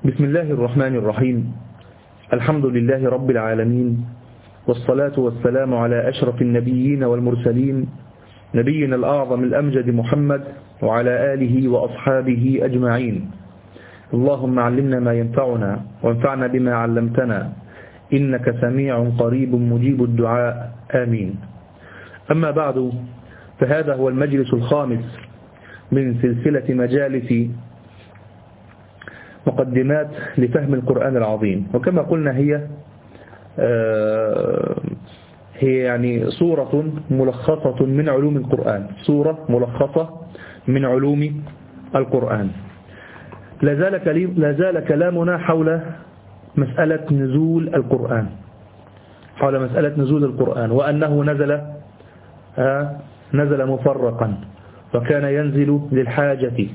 بسم الله الرحمن الرحيم الحمد لله رب العالمين والصلاة والسلام على أشرف النبيين والمرسلين نبينا الأعظم الأمجد محمد وعلى آله وأصحابه أجمعين اللهم علمنا ما ينفعنا وانفعنا بما علمتنا إنك سميع قريب مجيب الدعاء آمين أما بعد فهذا هو المجلس الخامس من سلسلة مجالس مقدمات لفهم القرآن العظيم وكما قلنا هي هي يعني صورة ملخصة من علوم القرآن صورة ملخصة من علوم القرآن لا زال كلامنا حول مسألة نزول القرآن حول مسألة نزول القرآن وأنه نزل نزل مفرقا وكان ينزل للحاجة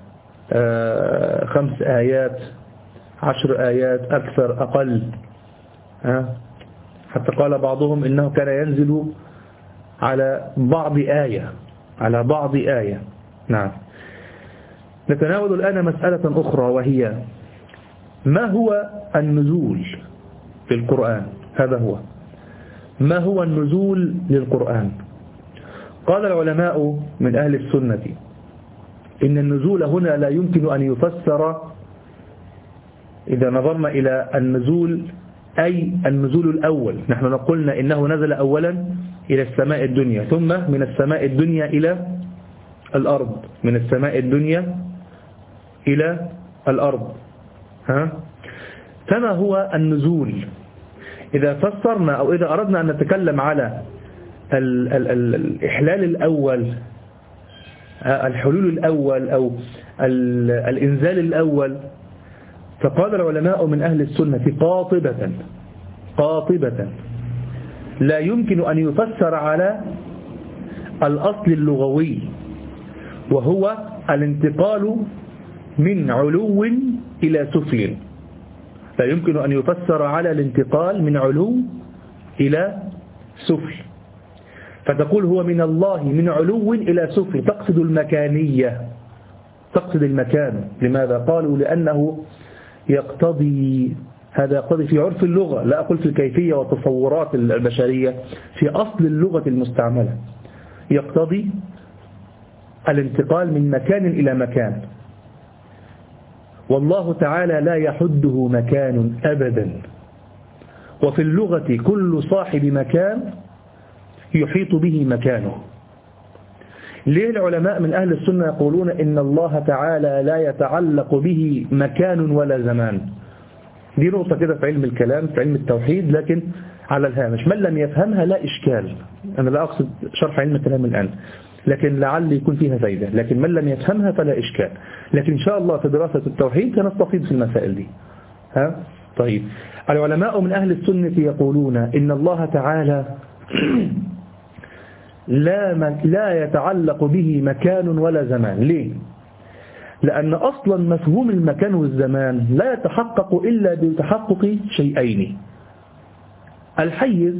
خمس آيات عشر آيات أكثر أقل حتى قال بعضهم إنه كان ينزل على بعض آية على بعض آية نعم نتناول الآن مسألة أخرى وهي ما هو النزول في القرآن هذا هو ما هو النزول للقرآن قال العلماء من أهل السنة إن النزول هنا لا يمكن أن يفسر إذا نظرنا إلى النزول أي النزول الأول نحن قلنا إنه نزل أولا إلى السماء الدنيا ثم من السماء الدنيا إلى الأرض من السماء الدنيا إلى الأرض ها؟ فما هو النزول إذا فسرنا أو إذا أردنا أن نتكلم على ال ال ال الإحلال الأول الحلول الأول أو الإنزال الأول فقال العلماء من أهل السنة قاطبة قاطبة لا يمكن أن يفسر على الأصل اللغوي وهو الانتقال من علو إلى سفل لا يمكن أن يفسر على الانتقال من علو إلى سفل فتقول هو من الله من علو إلى سفل تقصد المكانية تقصد المكان لماذا قالوا لأنه يقتضي هذا يقتضي في عرف اللغة لا أقول في الكيفية والتصورات البشرية في أصل اللغة المستعملة يقتضي الانتقال من مكان إلى مكان والله تعالى لا يحده مكان أبدا وفي اللغة كل صاحب مكان يحيط به مكانه ليه العلماء من أهل السنة يقولون إن الله تعالى لا يتعلق به مكان ولا زمان دي نقطة كده في علم الكلام في علم التوحيد لكن على الهامش من لم يفهمها لا إشكال أنا لا أقصد شرح علم الكلام الآن لكن لعل يكون فيها فايدة لكن من لم يفهمها فلا إشكال لكن إن شاء الله في دراسة التوحيد سنستفيد في المسائل دي ها؟ طيب العلماء من أهل السنة يقولون إن الله تعالى لا, لا يتعلق به مكان ولا زمان ليه؟ لأن أصلا مفهوم المكان والزمان لا يتحقق إلا بتحقق شيئين الحيز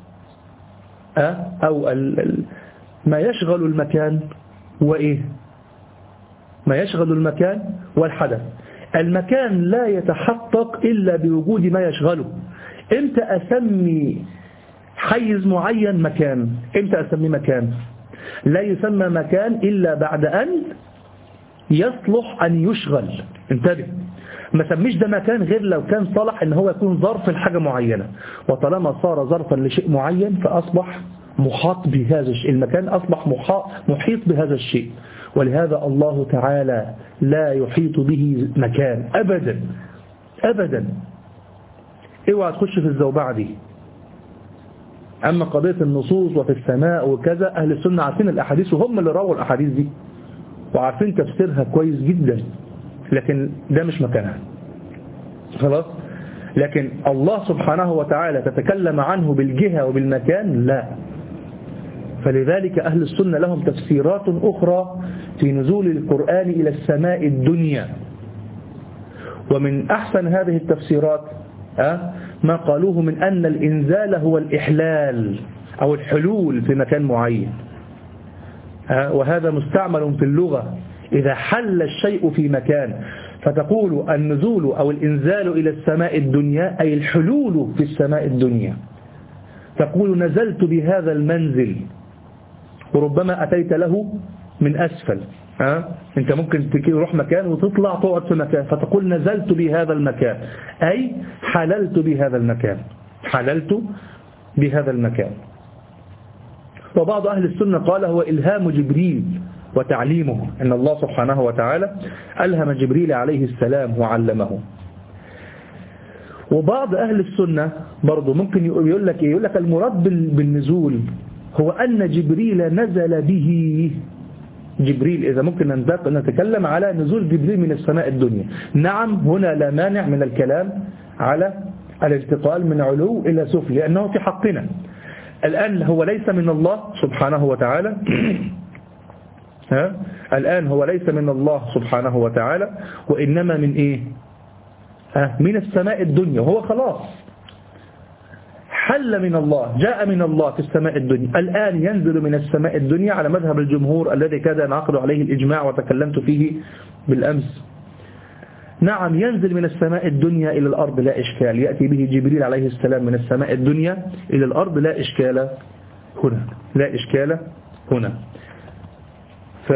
أو ما يشغل المكان وإيه ما يشغل المكان والحدث المكان لا يتحقق إلا بوجود ما يشغله امتى أسمي حيز معين مكان امتى أسميه مكان لا يسمى مكان إلا بعد أن يصلح أن يشغل انتبه ما سميش ده مكان غير لو كان صلح ان هو يكون ظرف لحاجة معينة وطالما صار ظرفا لشيء معين فأصبح محاط بهذا الشيء المكان أصبح محيط بهذا الشيء ولهذا الله تعالى لا يحيط به مكان أبدا أبدا اوعى تخش في الزوبعة دي أما قضية النصوص وفي السماء وكذا أهل السنة عارفين الأحاديث وهم اللي رووا الأحاديث دي وعارفين تفسيرها كويس جدا لكن ده مش مكانها خلاص لكن الله سبحانه وتعالى تتكلم عنه بالجهة وبالمكان لا فلذلك أهل السنة لهم تفسيرات أخرى في نزول القرآن إلى السماء الدنيا ومن أحسن هذه التفسيرات ما قالوه من أن الإنزال هو الإحلال أو الحلول في مكان معين وهذا مستعمل في اللغة إذا حل الشيء في مكان فتقول النزول أو الإنزال إلى السماء الدنيا أي الحلول في السماء الدنيا تقول نزلت بهذا المنزل وربما أتيت له من أسفل ها؟ أنت ممكن تروح مكان وتطلع تقعد في مكان فتقول نزلت بهذا المكان أي حللت بهذا المكان حللت بهذا المكان وبعض أهل السنة قال هو إلهام جبريل وتعليمه أن الله سبحانه وتعالى ألهم جبريل عليه السلام وعلمه وبعض أهل السنة برضو ممكن يقول لك يقول لك المراد بالنزول هو أن جبريل نزل به جبريل إذا ممكن نتكلم على نزول جبريل من السماء الدنيا نعم هنا لا مانع من الكلام على الانتقال من علو إلى سفل لأنه في حقنا الآن هو ليس من الله سبحانه وتعالى ها؟ الآن هو ليس من الله سبحانه وتعالى وإنما من إيه ها؟ من السماء الدنيا هو خلاص حل من الله جاء من الله في السماء الدنيا الآن ينزل من السماء الدنيا على مذهب الجمهور الذي كاد ينعقد عليه الإجماع وتكلمت فيه بالأمس نعم ينزل من السماء الدنيا إلى الأرض لا إشكال يأتي به جبريل عليه السلام من السماء الدنيا إلى الأرض لا إشكال هنا لا إشكال هنا ف...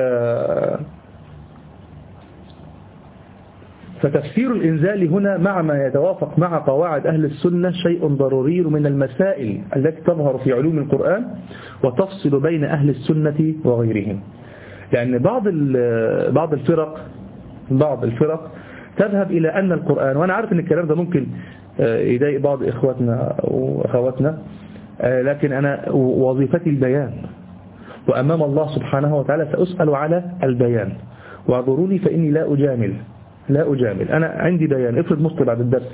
فتفسير الإنزال هنا مع ما يتوافق مع قواعد أهل السنة شيء ضروري من المسائل التي تظهر في علوم القرآن وتفصل بين أهل السنة وغيرهم لأن بعض بعض الفرق بعض الفرق تذهب إلى أن القرآن وأنا عارف أن الكلام ده ممكن يضايق بعض إخواتنا وأخواتنا لكن أنا وظيفتي البيان وأمام الله سبحانه وتعالى سأسأل على البيان واعذروني فإني لا أجامل لا أجامل أنا عندي بيان افرض مصر بعد الدرس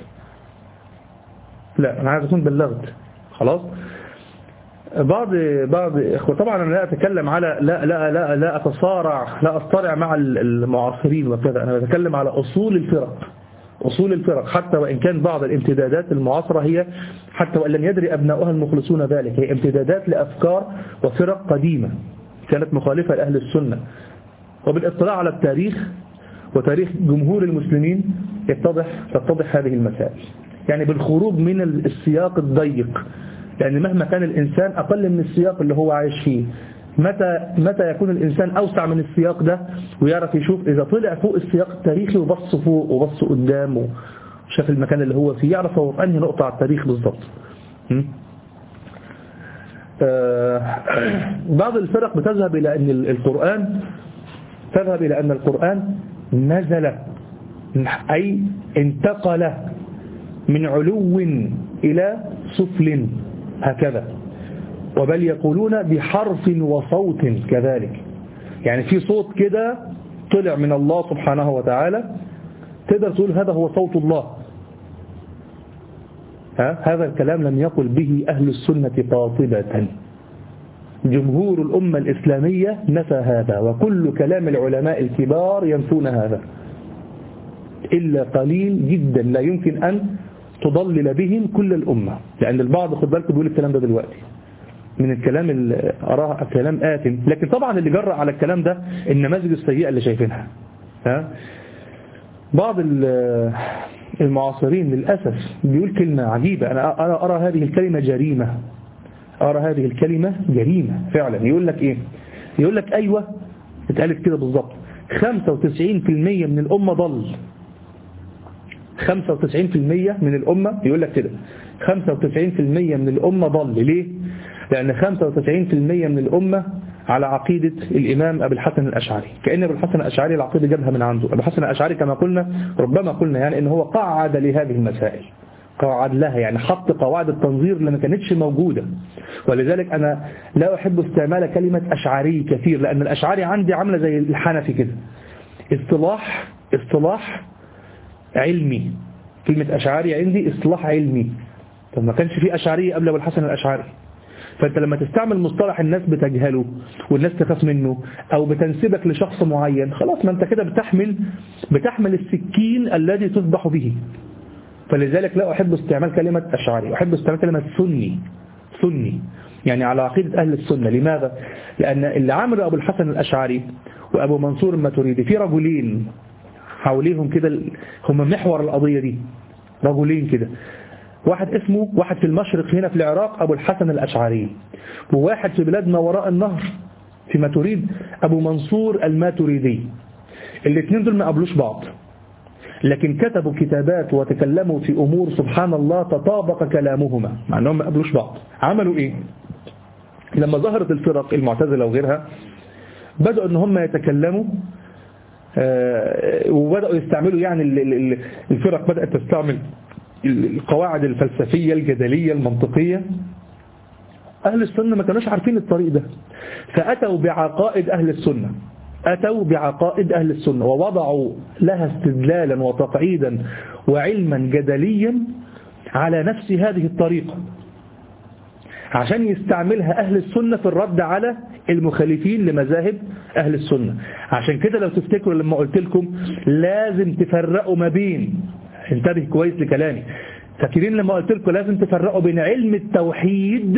لا أنا عايز أكون بلغت خلاص بعض بعض إخوة طبعا أنا لا أتكلم على لا لا لا لا أتصارع لا أصطرع مع المعاصرين وكذا أنا بتكلم على أصول الفرق أصول الفرق حتى وإن كان بعض الامتدادات المعاصرة هي حتى وإن لم يدري أبناؤها المخلصون ذلك هي امتدادات لأفكار وفرق قديمة كانت مخالفة لأهل السنة وبالاطلاع على التاريخ وتاريخ جمهور المسلمين يتضح تتضح هذه المسائل يعني بالخروج من السياق الضيق لأن مهما كان الإنسان أقل من السياق اللي هو عايش فيه متى متى يكون الإنسان أوسع من السياق ده ويعرف يشوف إذا طلع فوق السياق التاريخي وبص فوق وبص قدامه وشاف المكان اللي هو فيه يعرف هو في أنهي نقطة على التاريخ بالضبط آه بعض الفرق بتذهب إلى أن القرآن تذهب إلى أن القرآن نزل أي انتقل من علو إلى سفل هكذا وبل يقولون بحرف وصوت كذلك يعني في صوت كده طلع من الله سبحانه وتعالى تقدر تقول هذا هو صوت الله ها؟ هذا الكلام لم يقل به أهل السنة قاطبة جمهور الأمة الإسلامية نفى هذا وكل كلام العلماء الكبار ينفون هذا إلا قليل جدا لا يمكن أن تضلل بهم كل الأمة لأن البعض خد بالكم بيقول الكلام ده دلوقتي من الكلام اللي أراه كلام آثم لكن طبعا اللي جرأ على الكلام ده النماذج السيئة اللي شايفينها ها بعض المعاصرين للأسف بيقول كلمة عجيبة أنا أنا أرى هذه الكلمة جريمة أرى هذه الكلمة جريمة فعلا يقول لك إيه يقول لك أيوة اتقالت كده بالظبط 95% من الأمة ضل 95% من الأمة يقول لك كده 95% من الأمة ضل ليه لأن 95% من الأمة على عقيدة الإمام أبي الحسن الأشعري كأن أبي الحسن الأشعري العقيدة جابها من عنده أبي الحسن الأشعري كما قلنا ربما قلنا يعني إن هو قعد لهذه المسائل قواعد لها يعني حط قواعد التنظير اللي ما كانتش موجودة ولذلك أنا لا أحب استعمال كلمة أشعري كثير لأن الأشعري عندي عاملة زي الحنفي كده اصطلاح اصطلاح علمي كلمة أشعري عندي اصطلاح علمي طب ما كانش في أشعري قبل أبو الحسن الأشعري فأنت لما تستعمل مصطلح الناس بتجهله والناس تخاف منه أو بتنسبك لشخص معين خلاص ما أنت كده بتحمل بتحمل السكين الذي تذبح به فلذلك لا أحب استعمال كلمة أشعري أحب استعمال كلمة سني سني يعني على عقيدة أهل السنة لماذا؟ لأن اللي عمل أبو الحسن الأشعري وأبو منصور الماتريدي في رجلين حواليهم كده هم محور القضية دي رجلين كده واحد اسمه واحد في المشرق هنا في العراق أبو الحسن الأشعري وواحد في بلاد ما وراء النهر فيما تريد أبو منصور الماتريدي الاثنين دول ما قابلوش بعض لكن كتبوا كتابات وتكلموا في أمور سبحان الله تطابق كلامهما مع أنهم ما قابلوش بعض عملوا إيه لما ظهرت الفرق المعتزلة وغيرها بدأوا أن هم يتكلموا وبدأوا يستعملوا يعني الفرق بدأت تستعمل القواعد الفلسفية الجدلية المنطقية أهل السنة ما كانوش عارفين الطريق ده فأتوا بعقائد أهل السنة أتوا بعقائد أهل السنة ووضعوا لها استدلالا وتقعيدا وعلما جدليا على نفس هذه الطريقة عشان يستعملها أهل السنة في الرد على المخالفين لمذاهب أهل السنة عشان كده لو تفتكروا لما قلت لكم لازم تفرقوا ما بين انتبه كويس لكلامي فاكرين لما قلت لكم لازم تفرقوا بين علم التوحيد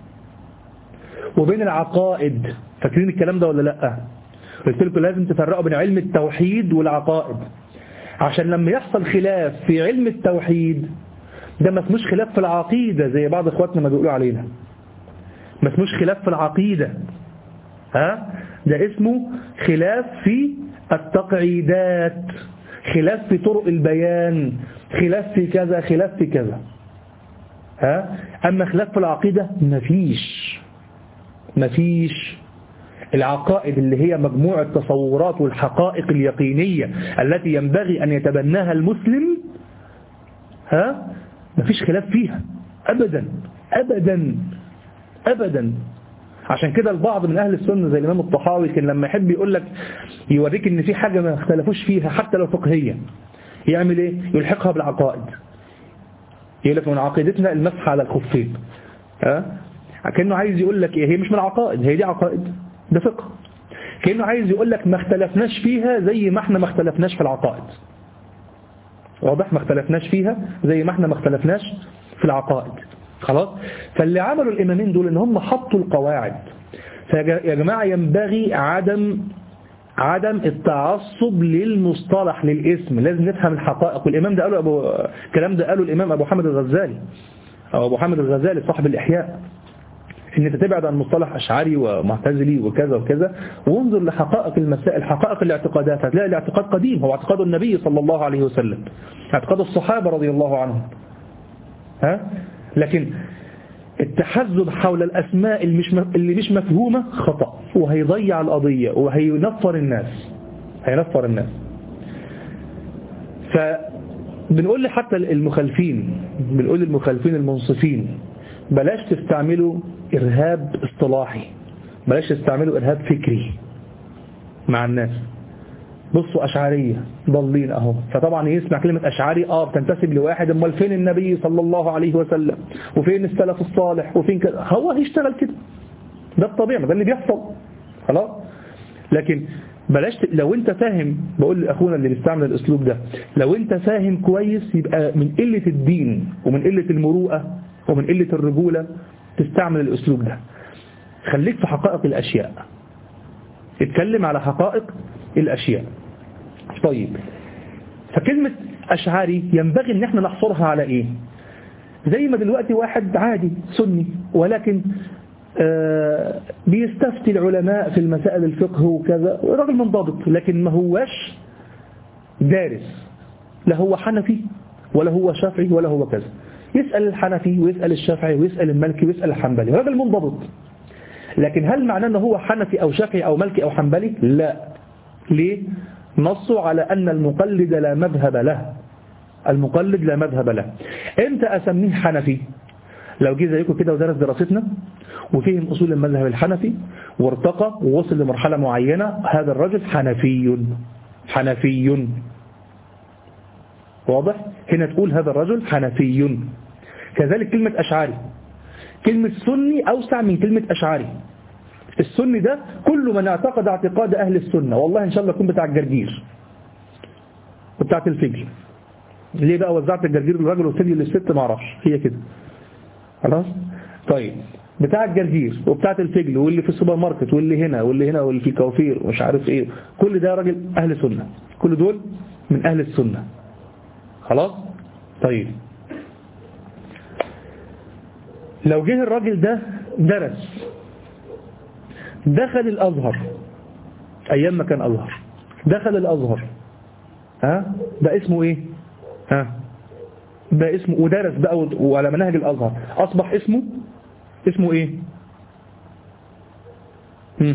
وبين العقائد فاكرين الكلام ده ولا لا قلت لكم لازم تفرقوا بين علم التوحيد والعقائد عشان لما يحصل خلاف في علم التوحيد ده ما اسموش خلاف في العقيدة زي بعض اخواتنا ما بيقولوا علينا ما اسموش خلاف في العقيدة ها ده اسمه خلاف في التقعيدات خلاف في طرق البيان خلاف في كذا خلاف في كذا ها أما خلاف في العقيدة مفيش مفيش العقائد اللي هي مجموعة التصورات والحقائق اليقينية التي ينبغي أن يتبناها المسلم ها مفيش خلاف فيها أبدا أبدا أبدا عشان كده البعض من أهل السنة زي الإمام الطحاوي كان لما يحب يقول لك يوريك إن في حاجة ما اختلفوش فيها حتى لو فقهية يعمل إيه؟ يلحقها بالعقائد يقول لك من عقيدتنا المسح على الخفين ها كأنه عايز يقول لك إيه هي مش من العقائد هي دي عقائد ده فقه كأنه عايز يقول لك ما اختلفناش فيها زي ما احنا ما اختلفناش في العقائد واضح ما اختلفناش فيها زي ما احنا ما اختلفناش في العقائد خلاص فاللي عملوا الإمامين دول ان هم حطوا القواعد فيا جماعة ينبغي عدم عدم التعصب للمصطلح للاسم لازم نفهم الحقائق والإمام ده قاله أبو الكلام ده قاله الإمام أبو حامد الغزالي أو أبو حامد الغزالي صاحب الإحياء ان انت تبعد عن مصطلح أشعري ومعتزلي وكذا وكذا وانظر لحقائق المسائل حقائق الاعتقادات هتلاقي الاعتقاد قديم هو اعتقاد النبي صلى الله عليه وسلم اعتقاد الصحابة رضي الله عنهم ها لكن التحزب حول الأسماء اللي مش اللي مش مفهومة خطأ وهيضيع القضية وهينفر الناس هينفر الناس فبنقول حتى المخالفين بنقول للمخالفين المنصفين بلاش تستعملوا إرهاب اصطلاحي بلاش تستعملوا إرهاب فكري مع الناس بصوا أشعرية ضالين أهو فطبعا يسمع كلمة أشعري آه بتنتسب لواحد امال فين النبي صلى الله عليه وسلم وفين السلف الصالح وفين كذا هو هيشتغل كده ده الطبيعي ده اللي بيحصل خلاص لكن بلاش ت... لو انت فاهم بقول لاخونا اللي بيستعمل الاسلوب ده لو انت فاهم كويس يبقى من قلة الدين ومن قلة المروءة ومن قلة الرجولة تستعمل الاسلوب ده خليك في حقائق الاشياء اتكلم على حقائق الاشياء طيب فكلمة أشعري ينبغي ان احنا نحصرها على ايه زي ما دلوقتي واحد عادي سني ولكن آه بيستفتي العلماء في المسائل الفقه وكذا راجل منضبط لكن ما هواش دارس لا هو حنفي ولا هو شافعي ولا هو كذا يسأل الحنفي ويسأل الشافعي ويسأل المالكي ويسأل الحنبلي راجل منضبط لكن هل معناه ان هو حنفي او شافعي او مالكي او حنبلي لا ليه نصوا على أن المقلد لا مذهب له المقلد لا مذهب له امتى أسميه حنفي لو جه زيكم كده ودرس دراستنا وفهم أصول المذهب الحنفي وارتقى ووصل لمرحلة معينة هذا الرجل حنفي حنفي واضح هنا تقول هذا الرجل حنفي كذلك كلمة أشعري كلمة سني أوسع من كلمة أشعري السني ده كل من اعتقد اعتقاد أهل السنة والله إن شاء الله يكون بتاع الجرجير وبتاعت الفجر ليه بقى وزعت الجرجير للراجل والفجر للست ما اعرفش هي كده خلاص طيب بتاع الجرجير وبتاعت الفجل واللي في السوبر ماركت واللي هنا واللي هنا واللي في الكوافير ومش عارف ايه كل ده راجل اهل سنة كل دول من أهل السنة خلاص طيب لو جه الراجل ده درس دخل الأزهر أيام ما كان أزهر دخل الأزهر ها ده اسمه إيه ها ده اسمه ودرس بقى وعلى منهج الأزهر أصبح اسمه اسمه إيه هم.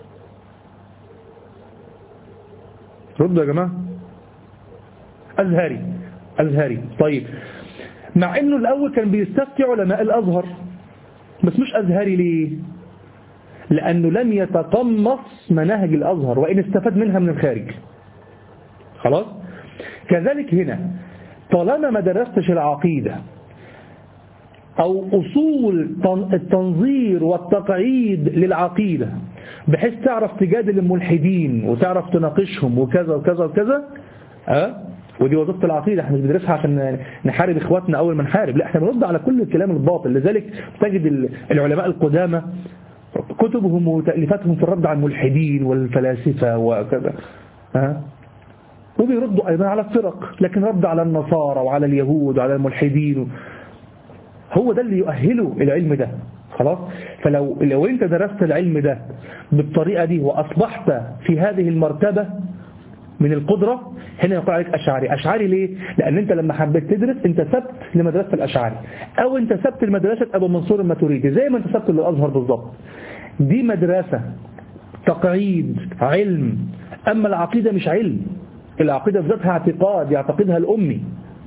ردوا يا جماعة أزهري أزهري طيب مع أنه الأول كان بيستفتي علماء الأزهر بس مش أزهري ليه لأنه لم يتقمص مناهج الأزهر وإن استفاد منها من الخارج خلاص كذلك هنا طالما ما درستش العقيدة أو أصول التنظير والتقعيد للعقيدة بحيث تعرف تجادل الملحدين وتعرف تناقشهم وكذا وكذا وكذا أه؟ ودي وظيفة العقيدة احنا مش بندرسها عشان نحارب اخواتنا اول ما نحارب لا احنا بنرد على كل الكلام الباطل لذلك تجد العلماء القدامى كتبهم وتأليفاتهم في الرد على الملحدين والفلاسفة وكذا ها وبيردوا أيضا على الفرق لكن رد على النصارى وعلى اليهود وعلى الملحدين هو ده اللي يؤهله العلم ده خلاص فلو لو انت درست العلم ده بالطريقة دي وأصبحت في هذه المرتبة من القدرة هنا يقول عليك أشعري أشعري ليه؟ لأن أنت لما حبيت تدرس أنت سبت لمدرسة الأشعري أو أنت سبت لمدرسة أبو منصور الماتوريدي زي ما أنت سبت للأزهر بالظبط دي مدرسة تقعيد علم أما العقيدة مش علم العقيدة ذاتها اعتقاد يعتقدها الأمي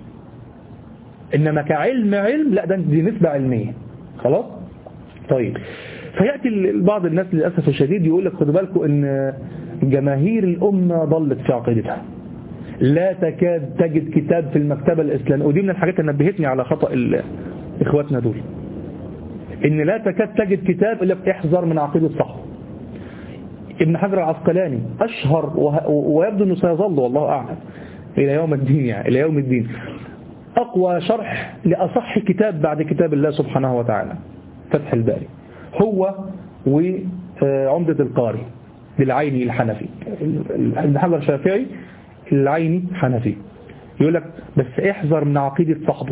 إنما كعلم علم لا ده دي نسبة علمية خلاص طيب فيأتي بعض الناس للأسف الشديد يقول لك خدوا بالكم إن جماهير الأمة ضلت في عقيدتها لا تكاد تجد كتاب في المكتبة الإسلامية ودي من الحاجات اللي نبهتني على خطأ إخواتنا دول إن لا تكاد تجد كتاب إلا احذر من عقيدة صحبه ابن حجر العسقلاني أشهر ويبدو أنه سيظل والله أعلم إلى يوم الدين يعني إلى يوم الدين أقوى شرح لأصح كتاب بعد كتاب الله سبحانه وتعالى فتح الباري هو وعمدة القاري للعيني الحنفي ابن حجر الشافعي العيني حنفي يقول لك بس احذر من عقيدة صاحبه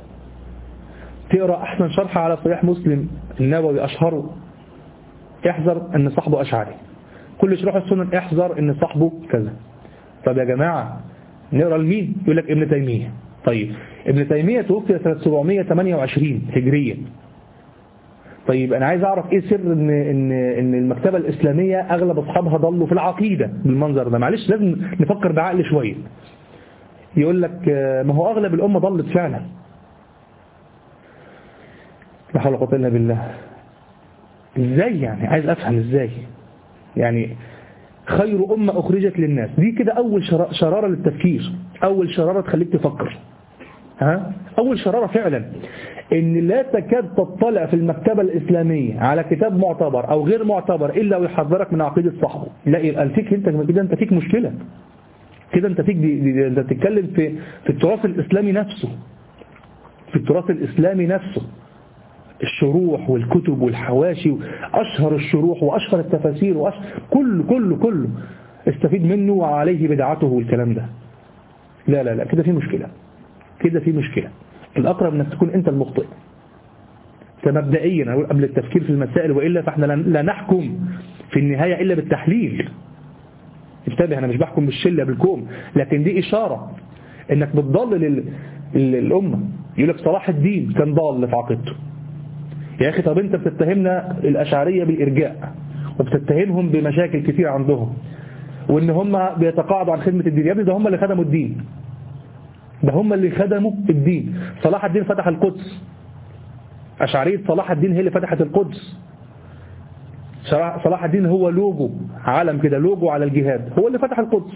تقرأ أحسن شرح على صحيح مسلم النووي أشهره احذر أن صاحبه أشعري كل شروح السنن احذر أن صاحبه كذا طب يا جماعة نقرأ لمين يقول لك ابن تيمية طيب ابن تيمية توفي سنة 728 هجريا طيب أنا عايز أعرف إيه سر إن, إن, إن المكتبة الإسلامية أغلب أصحابها ضلوا في العقيدة بالمنظر ده معلش لازم نفكر بعقل شوية يقول لك ما هو أغلب الأمة ضلت فعلا لا حول ولا قوه الا بالله ازاي يعني عايز افهم ازاي يعني خير أمة أخرجت للناس دي كده أول شرارة للتفكير أول شرارة تخليك تفكر ها؟ أول شرارة فعلا إن لا تكاد تطلع في المكتبة الإسلامية على كتاب معتبر أو غير معتبر إلا ويحذرك من عقيدة صاحبه لا يبقى فيك أنت كده أنت فيك مشكلة كده أنت فيك دي دي أنت بتتكلم في في التراث الإسلامي نفسه في التراث الإسلامي نفسه الشروح والكتب والحواشي أشهر الشروح وأشهر التفاسير وأشهر كله كله كله استفيد منه وعليه بدعته والكلام ده لا لا لا كده في مشكلة كده في مشكلة الأقرب أنك تكون أنت المخطئ فمبدئيا أقول قبل التفكير في المسائل وإلا فإحنا لا نحكم في النهاية إلا بالتحليل انتبه أنا مش بحكم بالشلة بالكوم لكن دي إشارة أنك بتضلل الأمة يقول لك صلاح الدين كان ضال في عقيدته يا أخي طب أنت بتتهمنا الأشعرية بالإرجاء وبتتهمهم بمشاكل كتير عندهم وإن هم بيتقاعدوا عن خدمة الدين يا ابني ده هم اللي خدموا الدين ده هم اللي خدموا الدين صلاح الدين فتح القدس أشعرية صلاح الدين هي اللي فتحت القدس صلاح الدين هو لوجو عالم كده لوجو على الجهاد هو اللي فتح القدس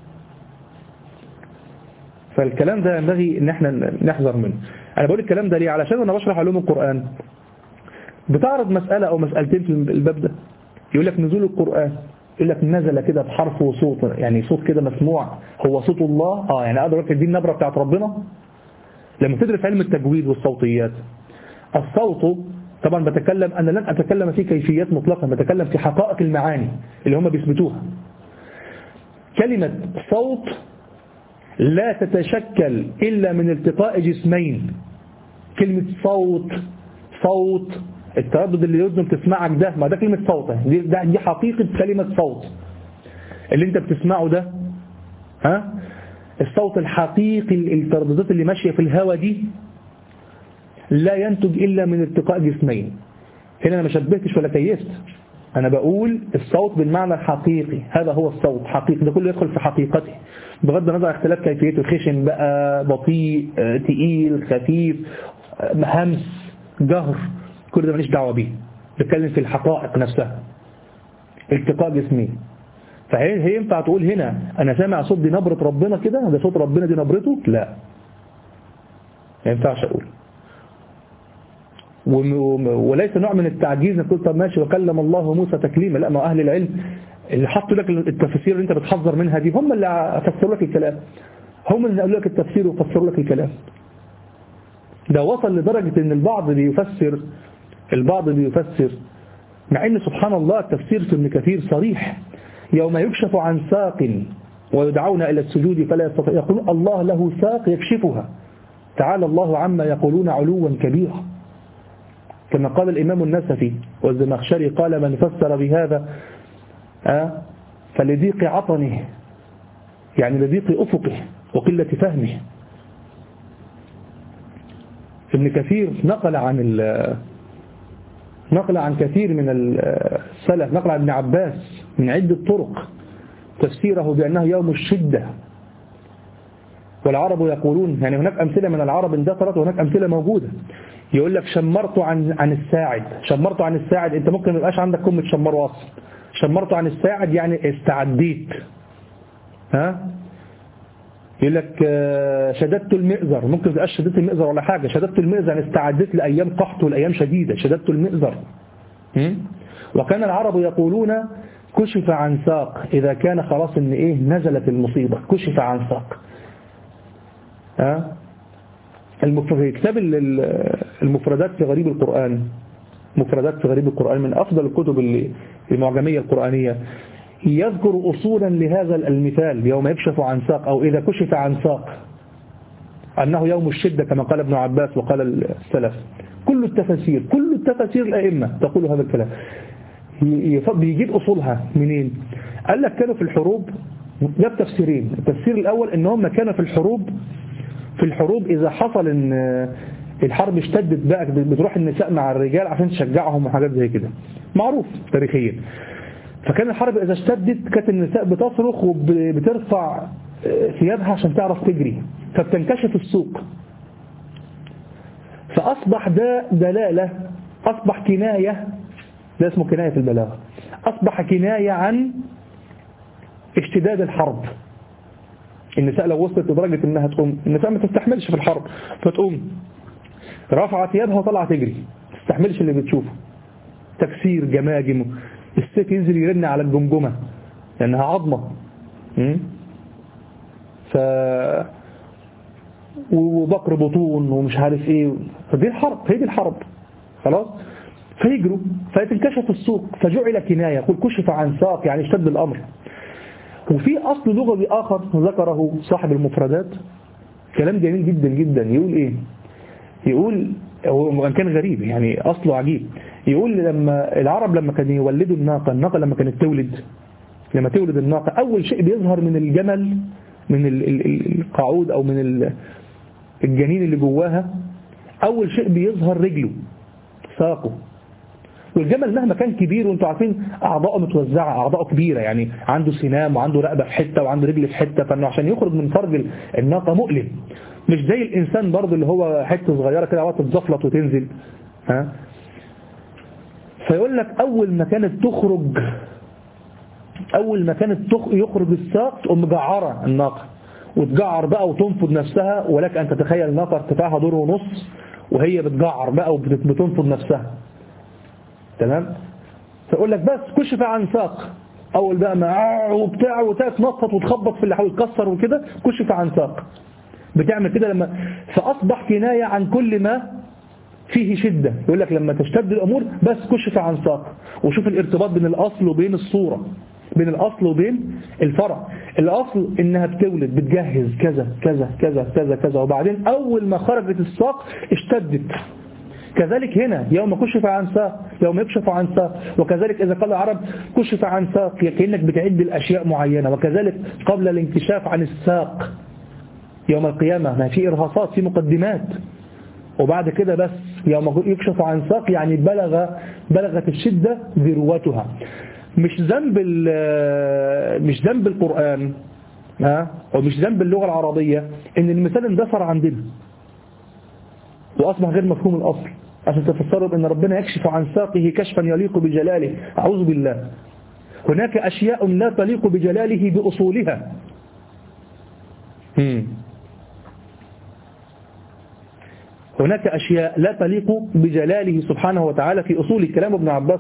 فالكلام ده ينبغي ان احنا نحذر منه انا بقول الكلام ده ليه علشان انا بشرح علوم القرآن بتعرض مسألة او مسألتين في الباب ده يقول لك نزول القرآن يقول لك نزل كده بحرف وصوت يعني صوت كده مسموع هو صوت الله اه يعني اقدر اقول دي النبرة بتاعت ربنا لما تدرس علم التجويد والصوتيات الصوت طبعا بتكلم أنا لن أتكلم في كيفيات مطلقة بتكلم في حقائق المعاني اللي هم بيثبتوها كلمة صوت لا تتشكل إلا من التقاء جسمين كلمة صوت صوت التردد اللي يذن بتسمعك ده ما ده كلمة صوت دي, ده دي حقيقة كلمة صوت اللي انت بتسمعه ده ها الصوت الحقيقي الترددات اللي ماشية في الهواء دي لا ينتج إلا من التقاء جسمين هنا أنا ما شبهتش ولا كيفت أنا بقول الصوت بالمعنى الحقيقي هذا هو الصوت حقيقي ده كله يدخل في حقيقته بغض النظر عن اختلاف كيفيته خشن بقى بطيء تقيل خفيف همس جهر كل ده ماليش دعوه بيه بتكلم في الحقائق نفسها التقاء جسمين فهي هي ينفع تقول هنا انا سامع صوت دي نبره ربنا كده ده صوت ربنا دي نبرته لا ما ينفعش اقول وليس نوع من التعجيز نقول طب ماشي وكلم الله موسى تكليما لا ما اهل العلم اللي حطوا لك التفسير اللي انت بتحذر منها دي هم اللي فسروا لك الكلام هم اللي قالوا لك التفسير وفسروا لك الكلام ده وصل لدرجة ان البعض بيفسر البعض بيفسر مع ان سبحان الله التفسير في ابن كثير صريح يوم يكشف عن ساق ويدعون إلى السجود فلا يستطيع يقول الله له ساق يكشفها تعالى الله عما يقولون علوا كبيرا كما قال الإمام النسفي والزمخشري قال من فسر بهذا أه فلضيق عطنه يعني لضيق أفقه وقلة فهمه ابن كثير نقل عن نقل عن كثير من السلف نقل عن ابن عباس من عدة طرق تفسيره بأنه يوم الشدة والعرب يقولون يعني هناك أمثلة من العرب اندثرت وهناك أمثلة موجودة يقول لك شمرت عن عن الساعد شمرت عن الساعد انت ممكن ما يبقاش عندك كلمه شمر اصلا شمرت عن الساعد يعني استعديت ها يقول لك شددت المئزر ممكن تبقاش شددت المئزر ولا حاجة شددت المئزر يعني استعدت لأيام قحط والأيام شديدة شددت المئزر وكان العرب يقولون كشف عن ساق إذا كان خلاص إن إيه نزلت المصيبة كشف عن ساق ها في كتاب المفردات في غريب القرآن مفردات في غريب القرآن من أفضل الكتب المعجمية القرآنية يذكر أصولا لهذا المثال يوم يكشف عن ساق أو إذا كشف عن ساق أنه يوم الشدة كما قال ابن عباس وقال السلف كل التفاسير كل التفاسير الأئمة تقول هذا الكلام بيجيب أصولها منين قال لك كانوا في الحروب جاب تفسيرين التفسير الأول ان هم كانوا في الحروب في الحروب إذا حصل ان الحرب اشتدت بقى بتروح النساء مع الرجال عشان تشجعهم وحاجات زي كده معروف تاريخيا فكان الحرب إذا اشتدت كانت النساء بتصرخ وبترفع ثيابها عشان تعرف تجري فبتنكشف السوق فأصبح ده دلالة أصبح كناية ده اسمه كناية في البلاغة أصبح كناية عن اشتداد الحرب النساء لو وصلت لدرجة انها تقوم النساء ما تستحملش في الحرب فتقوم رفعت يدها وطلعت تجري ما تستحملش اللي بتشوفه تكسير جماجم السيف ينزل يرن على الجمجمة لأنها عظمة ف وبقر بطون ومش عارف ايه فدي الحرب هي دي الحرب خلاص فيجروا فيتنكشف السوق فجعل كناية يقول كشف عن ساق يعني اشتد الأمر وفي أصل لغوي آخر ذكره صاحب المفردات كلام جميل جدا جدا يقول ايه يقول وان كان غريب يعني أصله عجيب يقول لما العرب لما كانوا يولدوا الناقة الناقة لما كانت تولد لما تولد الناقة أول شيء بيظهر من الجمل من القعود أو من الجنين اللي جواها أول شيء بيظهر رجله ساقه والجمل مهما كان كبير وانتوا عارفين أعضاءه متوزعة أعضاءه كبيرة يعني عنده سنام وعنده رقبة في حتة وعنده رجل في حتة فانه عشان يخرج من فرج الناقة مؤلم مش زي الإنسان برضه اللي هو حتة صغيرة كده وقت تزفلط وتنزل ها فيقول لك أول ما كانت تخرج أول ما كانت يخرج الساق تقوم مجعرة الناقة وتجعر بقى وتنفض نفسها ولك أن تتخيل الناقة ارتفاعها دور ونص وهي بتجعر بقى وبتنفض نفسها تمام فيقول لك بس كشف عن ساق أول بقى ما وبتاع وتتنطط وتخبط في اللي حاول تكسر وكده كشف عن ساق بتعمل كده لما فأصبح كناية عن كل ما فيه شدة يقول لك لما تشتد الأمور بس كشف عن ساق وشوف الارتباط بين الأصل وبين الصورة بين الأصل وبين الفرع الأصل إنها بتولد بتجهز كذا كذا كذا كذا كذا وبعدين أول ما خرجت الساق اشتدت كذلك هنا يوم كشف عن ساق يوم يكشف عن ساق وكذلك إذا قال العرب كشف عن ساق كأنك بتعد الأشياء معينة وكذلك قبل الانكشاف عن الساق يوم القيامة ما في إرهاصات في مقدمات وبعد كده بس يوم يكشف عن ساق يعني بلغ بلغت الشدة ذروتها مش ذنب مش ذنب القرآن ها ومش ذنب اللغة العربية ان المثال اندثر عندنا وأصبح غير مفهوم الأصل عشان تفسروا بأن ربنا يكشف عن ساقه كشفا يليق بجلاله أعوذ بالله هناك أشياء لا تليق بجلاله بأصولها هناك أشياء لا تليق بجلاله سبحانه وتعالى في أصول كلام ابن عباس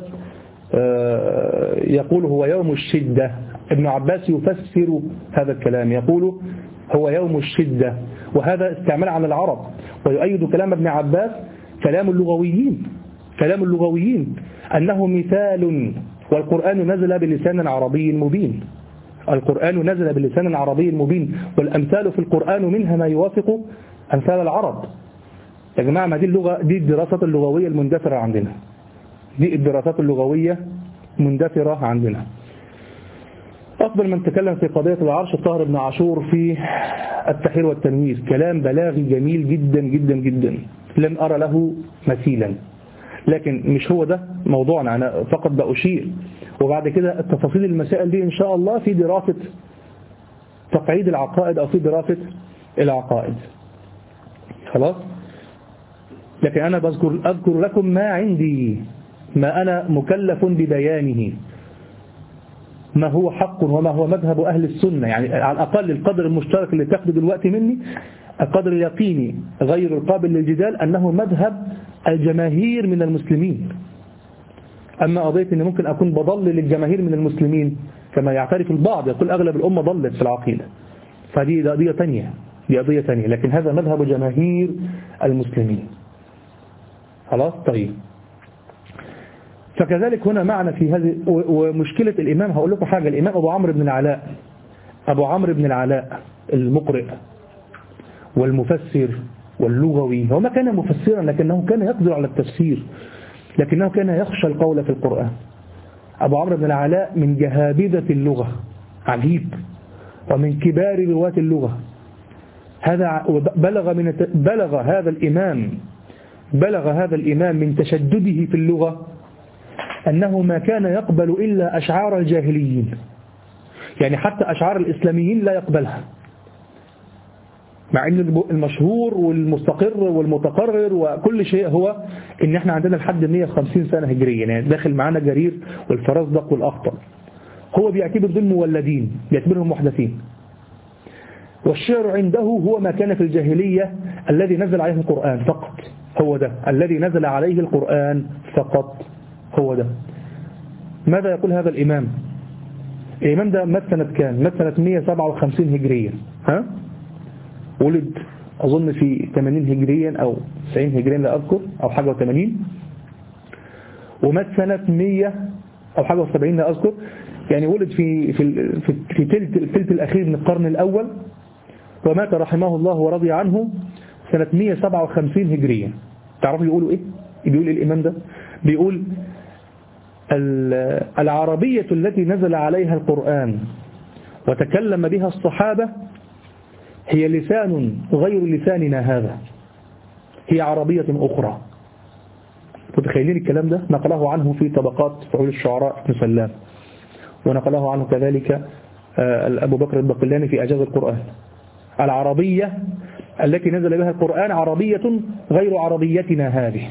يقول هو يوم الشدة ابن عباس يفسر هذا الكلام يقول هو يوم الشدة وهذا استعمال عن العرب ويؤيد كلام ابن عباس كلام اللغويين كلام اللغويين أنه مثال والقرآن نزل بلسان عربي مبين القرآن نزل بلسان عربي مبين والأمثال في القرآن منها ما يوافق أمثال العرب يا جماعة ما دي اللغة دي الدراسات اللغوية المندثرة عندنا دي الدراسات اللغوية مندثرة عندنا أفضل من تكلم في قضية العرش الطاهر بن عاشور في التحرير والتنوير كلام بلاغي جميل جدا جدا جدا لم أرى له مثيلا لكن مش هو ده موضوعنا أنا فقط بأشير وبعد كده التفاصيل المسائل دي إن شاء الله في دراسة تقعيد العقائد أو في دراسة العقائد خلاص لكن أنا بذكر أذكر لكم ما عندي ما أنا مكلف ببيانه ما هو حق وما هو مذهب أهل السنة يعني على الأقل القدر المشترك اللي تاخده دلوقتي مني القدر اليقيني غير القابل للجدال أنه مذهب الجماهير من المسلمين أما قضية أن ممكن أكون بضلل للجماهير من المسلمين كما يعترف البعض يقول أغلب الأمة ضلت في العقيدة فدي قضية تانية دي قضية تانية لكن هذا مذهب جماهير المسلمين خلاص طيب فكذلك هنا معنى في هذه ومشكلة الإمام هقول لكم حاجة الإمام أبو عمرو بن العلاء أبو عمرو بن العلاء المقرئ والمفسر واللغوي هو ما كان مفسرا لكنه كان يقدر على التفسير لكنه كان يخشى القول في القرآن أبو عمرو بن العلاء من جهابذة اللغة عجيب ومن كبار رواة اللغة هذا بلغ من بلغ هذا الإمام بلغ هذا الإمام من تشدده في اللغة أنه ما كان يقبل إلا أشعار الجاهليين يعني حتى أشعار الإسلاميين لا يقبلها مع أن المشهور والمستقر والمتقرر وكل شيء هو أن احنا عندنا لحد 150 سنة هجرية يعني داخل معانا جرير والفرزدق والأخطر هو بيعتبر دول مولدين بيعتبرهم محدثين والشعر عنده هو ما كان في الجاهلية الذي نزل عليه القرآن فقط هو ده الذي نزل عليه القرآن فقط هو ده ماذا يقول هذا الإمام الإمام ده مات سنة كام مات سنة 157 هجريا ها ولد أظن في 80 هجريا أو 90 هجريا لا أذكر أو حاجة و80 ومات سنة 100 أو حاجة و70 لا أذكر يعني ولد في في في, في تلت الثلث الأخير من القرن الأول ومات رحمه الله ورضي عنه سنة 157 هجريا تعرفوا يقولوا إيه بيقول إيه الإمام ده بيقول العربية التي نزل عليها القرآن وتكلم بها الصحابة هي لسان غير لساننا هذا هي عربية أخرى متخيلين الكلام ده نقله عنه في طبقات فعول الشعراء ابن سلام ونقله عنه كذلك أبو بكر البقلاني في أجاز القرآن العربية التي نزل بها القرآن عربية غير عربيتنا هذه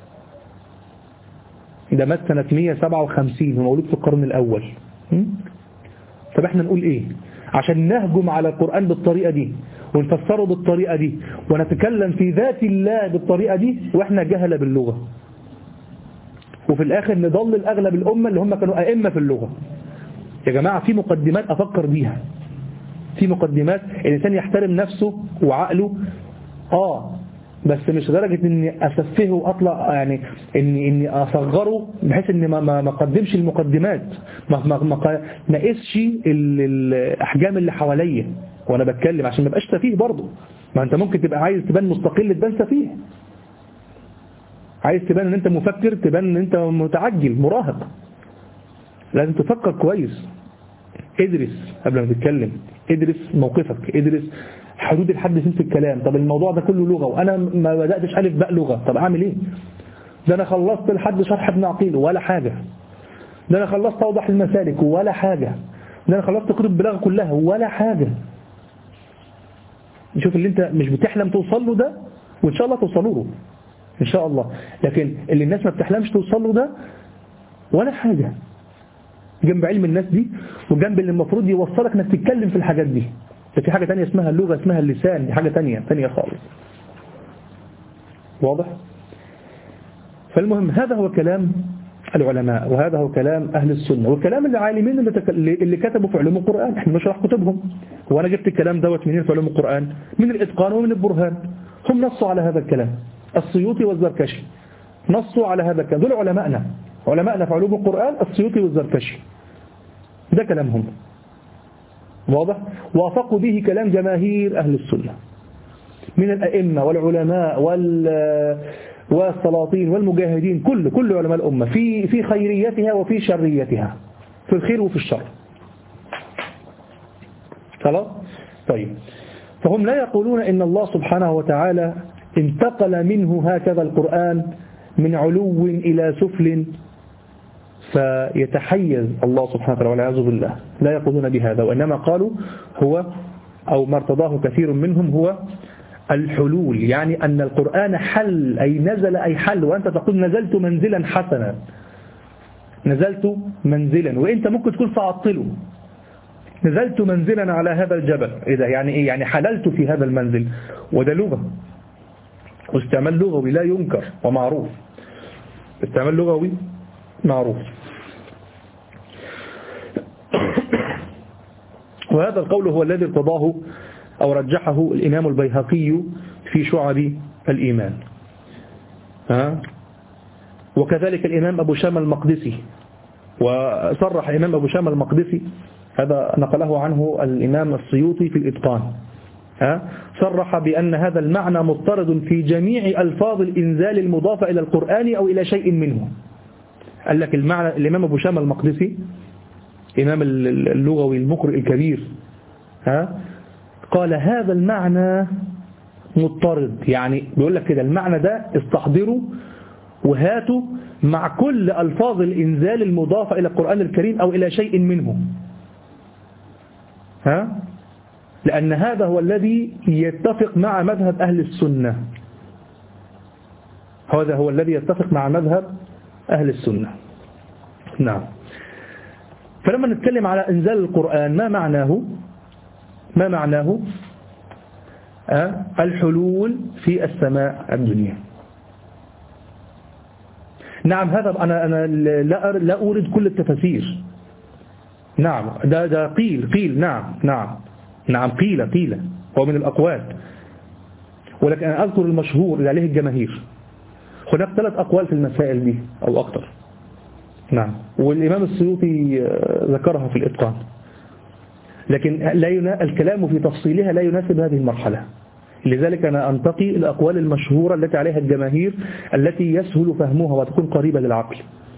ده مات سنة 157 ومولود في القرن الأول طب احنا نقول ايه عشان نهجم على القرآن بالطريقة دي ونفسره بالطريقة دي ونتكلم في ذات الله بالطريقة دي واحنا جهل باللغة وفي الآخر نضلل أغلب الأمة اللي هم كانوا أئمة في اللغة يا جماعة في مقدمات أفكر بيها في مقدمات الإنسان يحترم نفسه وعقله آه بس مش لدرجة اني اسفهه واطلع يعني اني اني اصغره بحيث اني ما ما ما اقدمش المقدمات ما ما ما ما اقيسش الاحجام اللي حواليا وانا بتكلم عشان ما ابقاش سفيه برضه ما انت ممكن تبقى عايز تبان مستقل تبان سفيه عايز تبان ان انت مفكر تبان ان انت متعجل مراهق لازم تفكر كويس ادرس قبل ما تتكلم ادرس موقفك ادرس حدود الحد فين في الكلام طب الموضوع ده كله لغة وانا ما بدأتش الف باء لغة طب اعمل ايه ده انا خلصت لحد شرح ابن عقيل ولا حاجة ده انا خلصت اوضح المسالك ولا حاجة ده انا خلصت كتب بلاغة كلها ولا حاجة شوف اللي انت مش بتحلم توصل له ده وان شاء الله توصلوا له ان شاء الله لكن اللي الناس ما بتحلمش توصل له ده ولا حاجة جنب علم الناس دي وجنب اللي المفروض يوصلك انك تتكلم في الحاجات دي ده في حاجة تانية اسمها اللغة اسمها اللسان دي حاجة تانية تانية خالص واضح فالمهم هذا هو كلام العلماء وهذا هو كلام أهل السنة والكلام العالمين اللي, تك... اللي كتبوا في علوم القرآن احنا نشرح كتبهم وانا جبت الكلام دوت منين في علوم القرآن من الإتقان ومن البرهان هم نصوا على هذا الكلام السيوطي والزركشي نصوا على هذا الكلام دول علماءنا علماءنا في علوم القرآن السيوطي والزركشي ده كلامهم واضح وافقوا به كلام جماهير أهل السنة من الأئمة والعلماء وال والسلاطين والمجاهدين كل كل علماء الأمة في في خيريتها وفي شريتها في الخير وفي الشر خلاص طيب فهم لا يقولون إن الله سبحانه وتعالى انتقل منه هكذا القرآن من علو إلى سفل فيتحيز الله سبحانه وتعالى والعياذ بالله لا يقولون بهذا وإنما قالوا هو أو ما ارتضاه كثير منهم هو الحلول يعني أن القرآن حل أي نزل أي حل وأنت تقول نزلت منزلا حسنا نزلت منزلا وإنت ممكن تكون فعطله نزلت منزلا على هذا الجبل إذا يعني إيه يعني حللت في هذا المنزل وده لغة واستعمال لغوي لا ينكر ومعروف استعمال لغوي معروف وهذا القول هو الذي ارتضاه أو رجحه الإمام البيهقي في شعب الإيمان ها؟ وكذلك الإمام أبو شام المقدسي وصرح الإمام أبو شام المقدسي هذا نقله عنه الإمام السيوطي في الإتقان ها؟ صرح بأن هذا المعنى مضطرد في جميع ألفاظ الإنزال المضافة إلى القرآن أو إلى شيء منه قال لك المعنى الإمام أبو شام المقدسي إمام اللغوي المقرئ الكبير ها قال هذا المعنى مضطرد يعني بيقول لك كده المعنى ده استحضره وهاته مع كل ألفاظ الإنزال المضافة إلى القرآن الكريم أو إلى شيء منه ها لأن هذا هو الذي يتفق مع مذهب أهل السنة هذا هو الذي يتفق مع مذهب أهل السنة نعم فلما نتكلم على إنزال القرآن ما معناه ما معناه أه؟ الحلول في السماء الدنيا نعم هذا أنا, أنا لا, لا أورد كل التفاسير نعم ده, ده قيل قيل نعم نعم نعم قيل قيل هو من الأقوال ولكن أنا أذكر المشهور اللي عليه الجماهير هناك ثلاث أقوال في المسائل دي أو أكثر نعم والإمام السيوطي ذكرها في الإتقان لكن لا ينا... الكلام في تفصيلها لا يناسب هذه المرحلة لذلك أنا أنتقي الأقوال المشهورة التي عليها الجماهير التي يسهل فهمها وتكون قريبة للعقل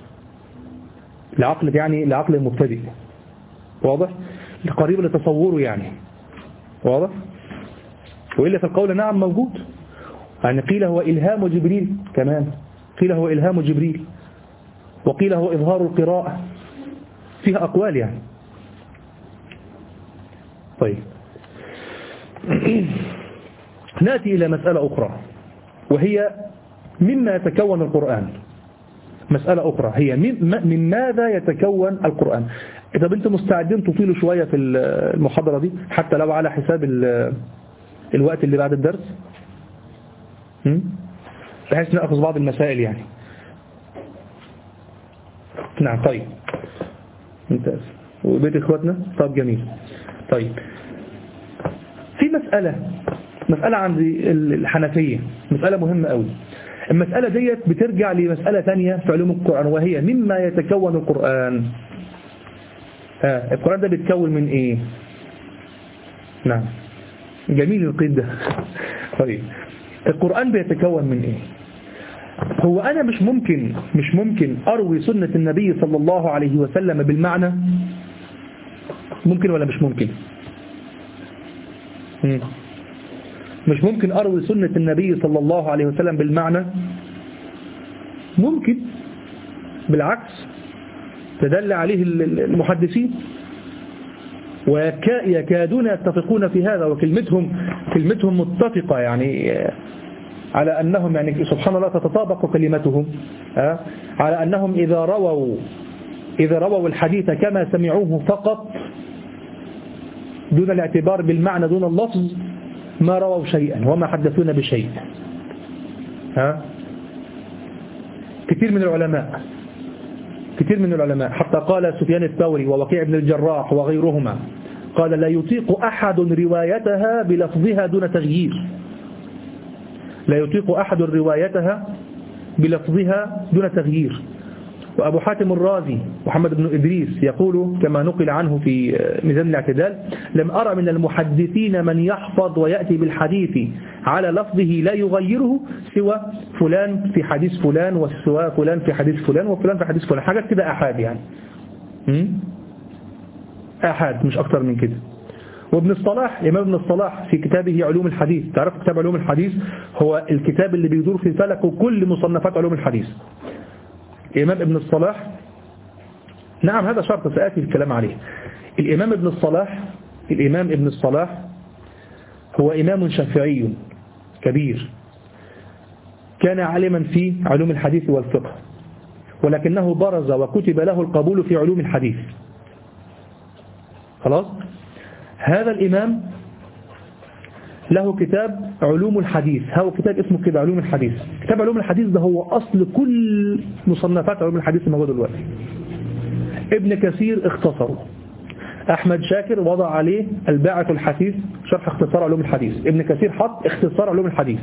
العقل يعني العقل المبتدئ واضح قريبة لتصوره يعني واضح وإلا في القول نعم موجود يعني قيل هو إلهام جبريل كمان قيل هو إلهام جبريل وقيل هو إظهار القراءة فيها أقوال يعني طيب نأتي إلى مسألة أخرى وهي مما يتكون القرآن مسألة أخرى هي من ماذا يتكون القرآن طب أنتم مستعدين تطيلوا شوية في المحاضرة دي حتى لو على حساب الوقت اللي بعد الدرس بحيث نأخذ بعض المسائل يعني نعم طيب ممتاز وبيت إخواتنا طيب جميل طيب في مسألة مسألة عند الحنفية مسألة مهمة قوي المسألة ديت بترجع لمسألة ثانية في علوم القرآن وهي مما يتكون القرآن آه القرآن ده بيتكون من ايه نعم جميل القيد ده طيب القرآن بيتكون من ايه هو أنا مش ممكن مش ممكن أروي سنة النبي صلى الله عليه وسلم بالمعنى ممكن ولا مش ممكن مم. مش ممكن أروي سنة النبي صلى الله عليه وسلم بالمعنى ممكن بالعكس تدل عليه المحدثين ويكادون يتفقون في هذا وكلمتهم كلمتهم متفقة يعني على أنهم يعني سبحان الله تتطابق كلمتهم على أنهم إذا رووا إذا رووا الحديث كما سمعوه فقط دون الاعتبار بالمعنى دون اللفظ ما رووا شيئا وما حدثونا بشيء ها كثير من العلماء كثير من العلماء حتى قال سفيان الثوري ووكيع بن الجراح وغيرهما قال لا يطيق أحد روايتها بلفظها دون تغيير لا يطيق أحد روايتها بلفظها دون تغيير وأبو حاتم الرازي محمد بن إدريس يقول كما نقل عنه في ميزان الاعتدال لم أرى من المحدثين من يحفظ ويأتي بالحديث على لفظه لا يغيره سوى فلان في حديث فلان وسوى فلان في حديث فلان وفلان في حديث فلان حاجات كده أحاد يعني أحاد مش أكتر من كده وابن الصلاح الإمام ابن الصلاح في كتابه علوم الحديث تعرف كتاب علوم الحديث هو الكتاب اللي بيدور في فلكه كل مصنفات علوم الحديث الإمام ابن الصلاح نعم هذا شرط سآتي الكلام عليه الإمام ابن الصلاح الإمام ابن الصلاح هو إمام شافعي كبير كان عالما في علوم الحديث والفقه ولكنه برز وكتب له القبول في علوم الحديث خلاص هذا الإمام له كتاب علوم الحديث هو كتاب اسمه كده علوم الحديث كتاب علوم الحديث ده هو أصل كل مصنفات علوم الحديث الموجودة دلوقتي ابن كثير اختصره أحمد شاكر وضع عليه الباعث الحديث شرح اختصار علوم الحديث ابن كثير حط اختصار علوم الحديث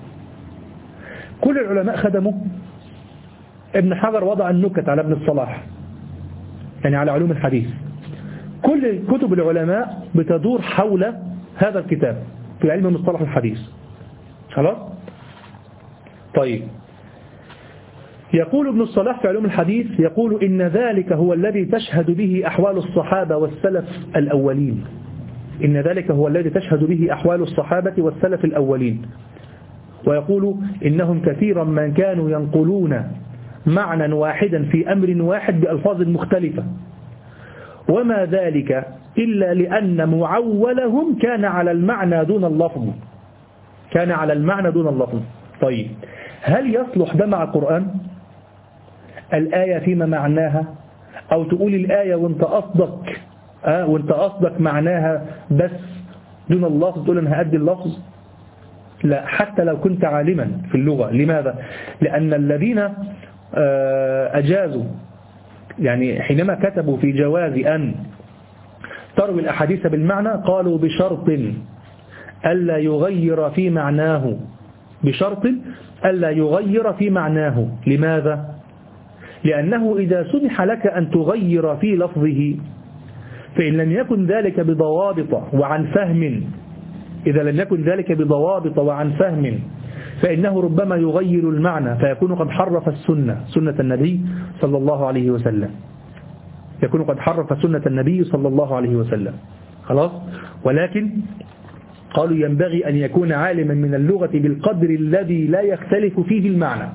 كل العلماء خدموا ابن حجر وضع النكت على ابن الصلاح يعني على علوم الحديث كل كتب العلماء بتدور حول هذا الكتاب في علم مصطلح الحديث خلاص طيب يقول ابن الصلاح في علوم الحديث يقول إن ذلك هو الذي تشهد به أحوال الصحابة والسلف الأولين إن ذلك هو الذي تشهد به أحوال الصحابة والسلف الأولين ويقول إنهم كثيرا ما كانوا ينقلون معنى واحدا في أمر واحد بألفاظ مختلفة وما ذلك إلا لأن معولهم كان على المعنى دون اللفظ كان على المعنى دون اللفظ طيب هل يصلح ده مع القرآن الآية فيما معناها أو تقول الآية وانت قصدك آه وانت قصدك معناها بس دون اللفظ تقول أنا هأدي اللفظ لا حتى لو كنت عالما في اللغة لماذا لأن الذين آه أجازوا يعني حينما كتبوا في جواز أن تروي الأحاديث بالمعنى قالوا بشرط ألا يغير في معناه بشرط ألا يغير في معناه لماذا؟ لأنه إذا سمح لك أن تغير في لفظه فإن لم يكن ذلك بضوابط وعن فهم إذا لم يكن ذلك بضوابط وعن فهم فإنه ربما يغير المعنى فيكون قد حرف السنة سنة النبي صلى الله عليه وسلم يكون قد حرف سنة النبي صلى الله عليه وسلم خلاص ولكن قالوا ينبغي أن يكون عالما من اللغة بالقدر الذي لا يختلف فيه المعنى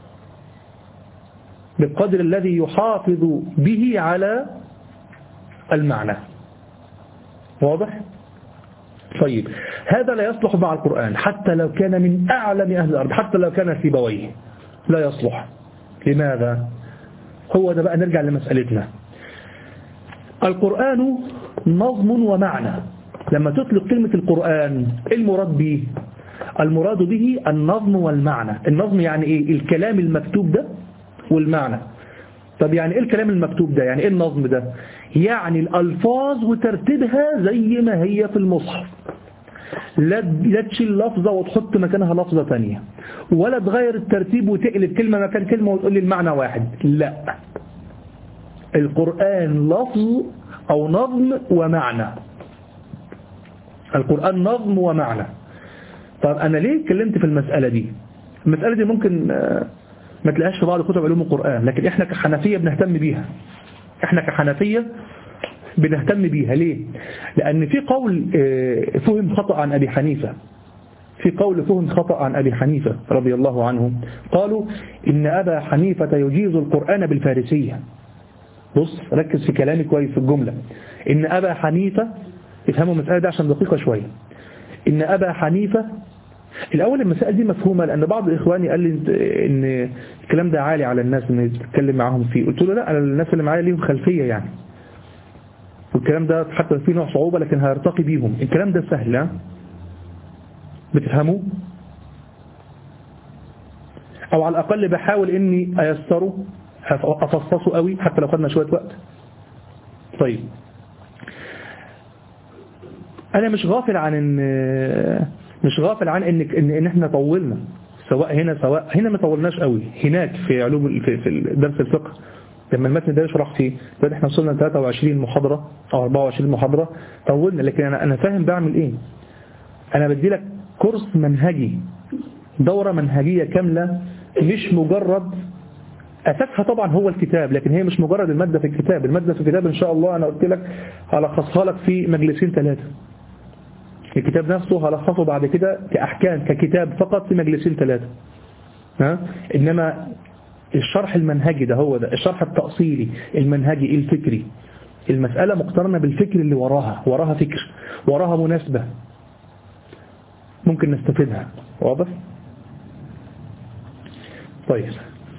بالقدر الذي يحافظ به على المعنى واضح؟ طيب هذا لا يصلح مع القرآن حتى لو كان من أعلم أهل الأرض حتى لو كان سيبويه لا يصلح لماذا؟ هو ده بقى نرجع لمسألتنا القرآن نظم ومعنى لما تطلق كلمة القرآن المراد به المراد به النظم والمعنى النظم يعني ايه الكلام المكتوب ده والمعنى طب يعني ايه الكلام المكتوب ده يعني ايه النظم ده يعني الألفاظ وترتيبها زي ما هي في المصحف لا لا تشيل لفظة وتحط مكانها لفظة ثانيه ولا تغير الترتيب وتقلب كلمة مكان كلمة وتقول لي المعنى واحد لا القرآن لفظ أو نظم ومعنى القرآن نظم ومعنى طب أنا ليه اتكلمت في المسألة دي المسألة دي ممكن ما تلاقيهاش في بعض كتب علوم القرآن لكن احنا كحنفية بنهتم بيها احنا كحنفية بنهتم بيها ليه لأن في قول فهم خطأ عن أبي حنيفة في قول فهم خطأ عن أبي حنيفة رضي الله عنه قالوا إن أبا حنيفة يجيز القرآن بالفارسية بص ركز في كلامي كويس في الجملة إن أبا حنيفة افهموا المسألة دي عشان دقيقة شوية إن أبا حنيفة الأول المسائل دي مفهومة لأن بعض إخواني قال لي إن الكلام ده عالي على الناس إن تتكلم معاهم فيه قلت له لا أنا الناس اللي معايا ليهم خلفية يعني والكلام ده حتى فيه نوع صعوبة لكن هيرتقي بيهم الكلام ده سهل ها بتفهموه أو على الأقل بحاول إني أيسره أفصصه قوي حتى لو خدنا شوية وقت طيب أنا مش غافل عن إن مش غافل عن إن إن, إن إحنا طولنا سواء هنا سواء هنا ما طولناش قوي هناك في علوم في, في درس الفقه لما المتن ده يشرح فيه دلوقتي احنا وصلنا ل 23 محاضرة أو 24 محاضرة طولنا لكن أنا أنا فاهم بعمل إيه أنا بدي لك كورس منهجي دورة منهجية كاملة مش مجرد أساسها طبعا هو الكتاب لكن هي مش مجرد المادة في الكتاب المادة في الكتاب إن شاء الله أنا قلت لك هلخصها لك في مجلسين ثلاثة الكتاب نفسه هلخصه بعد كده كأحكام ككتاب فقط في مجلسين ثلاثة ها؟ إنما الشرح المنهجي ده هو ده الشرح التأصيلي المنهجي الفكري المسألة مقترنة بالفكر اللي وراها وراها فكر وراها مناسبة ممكن نستفيدها واضح طيب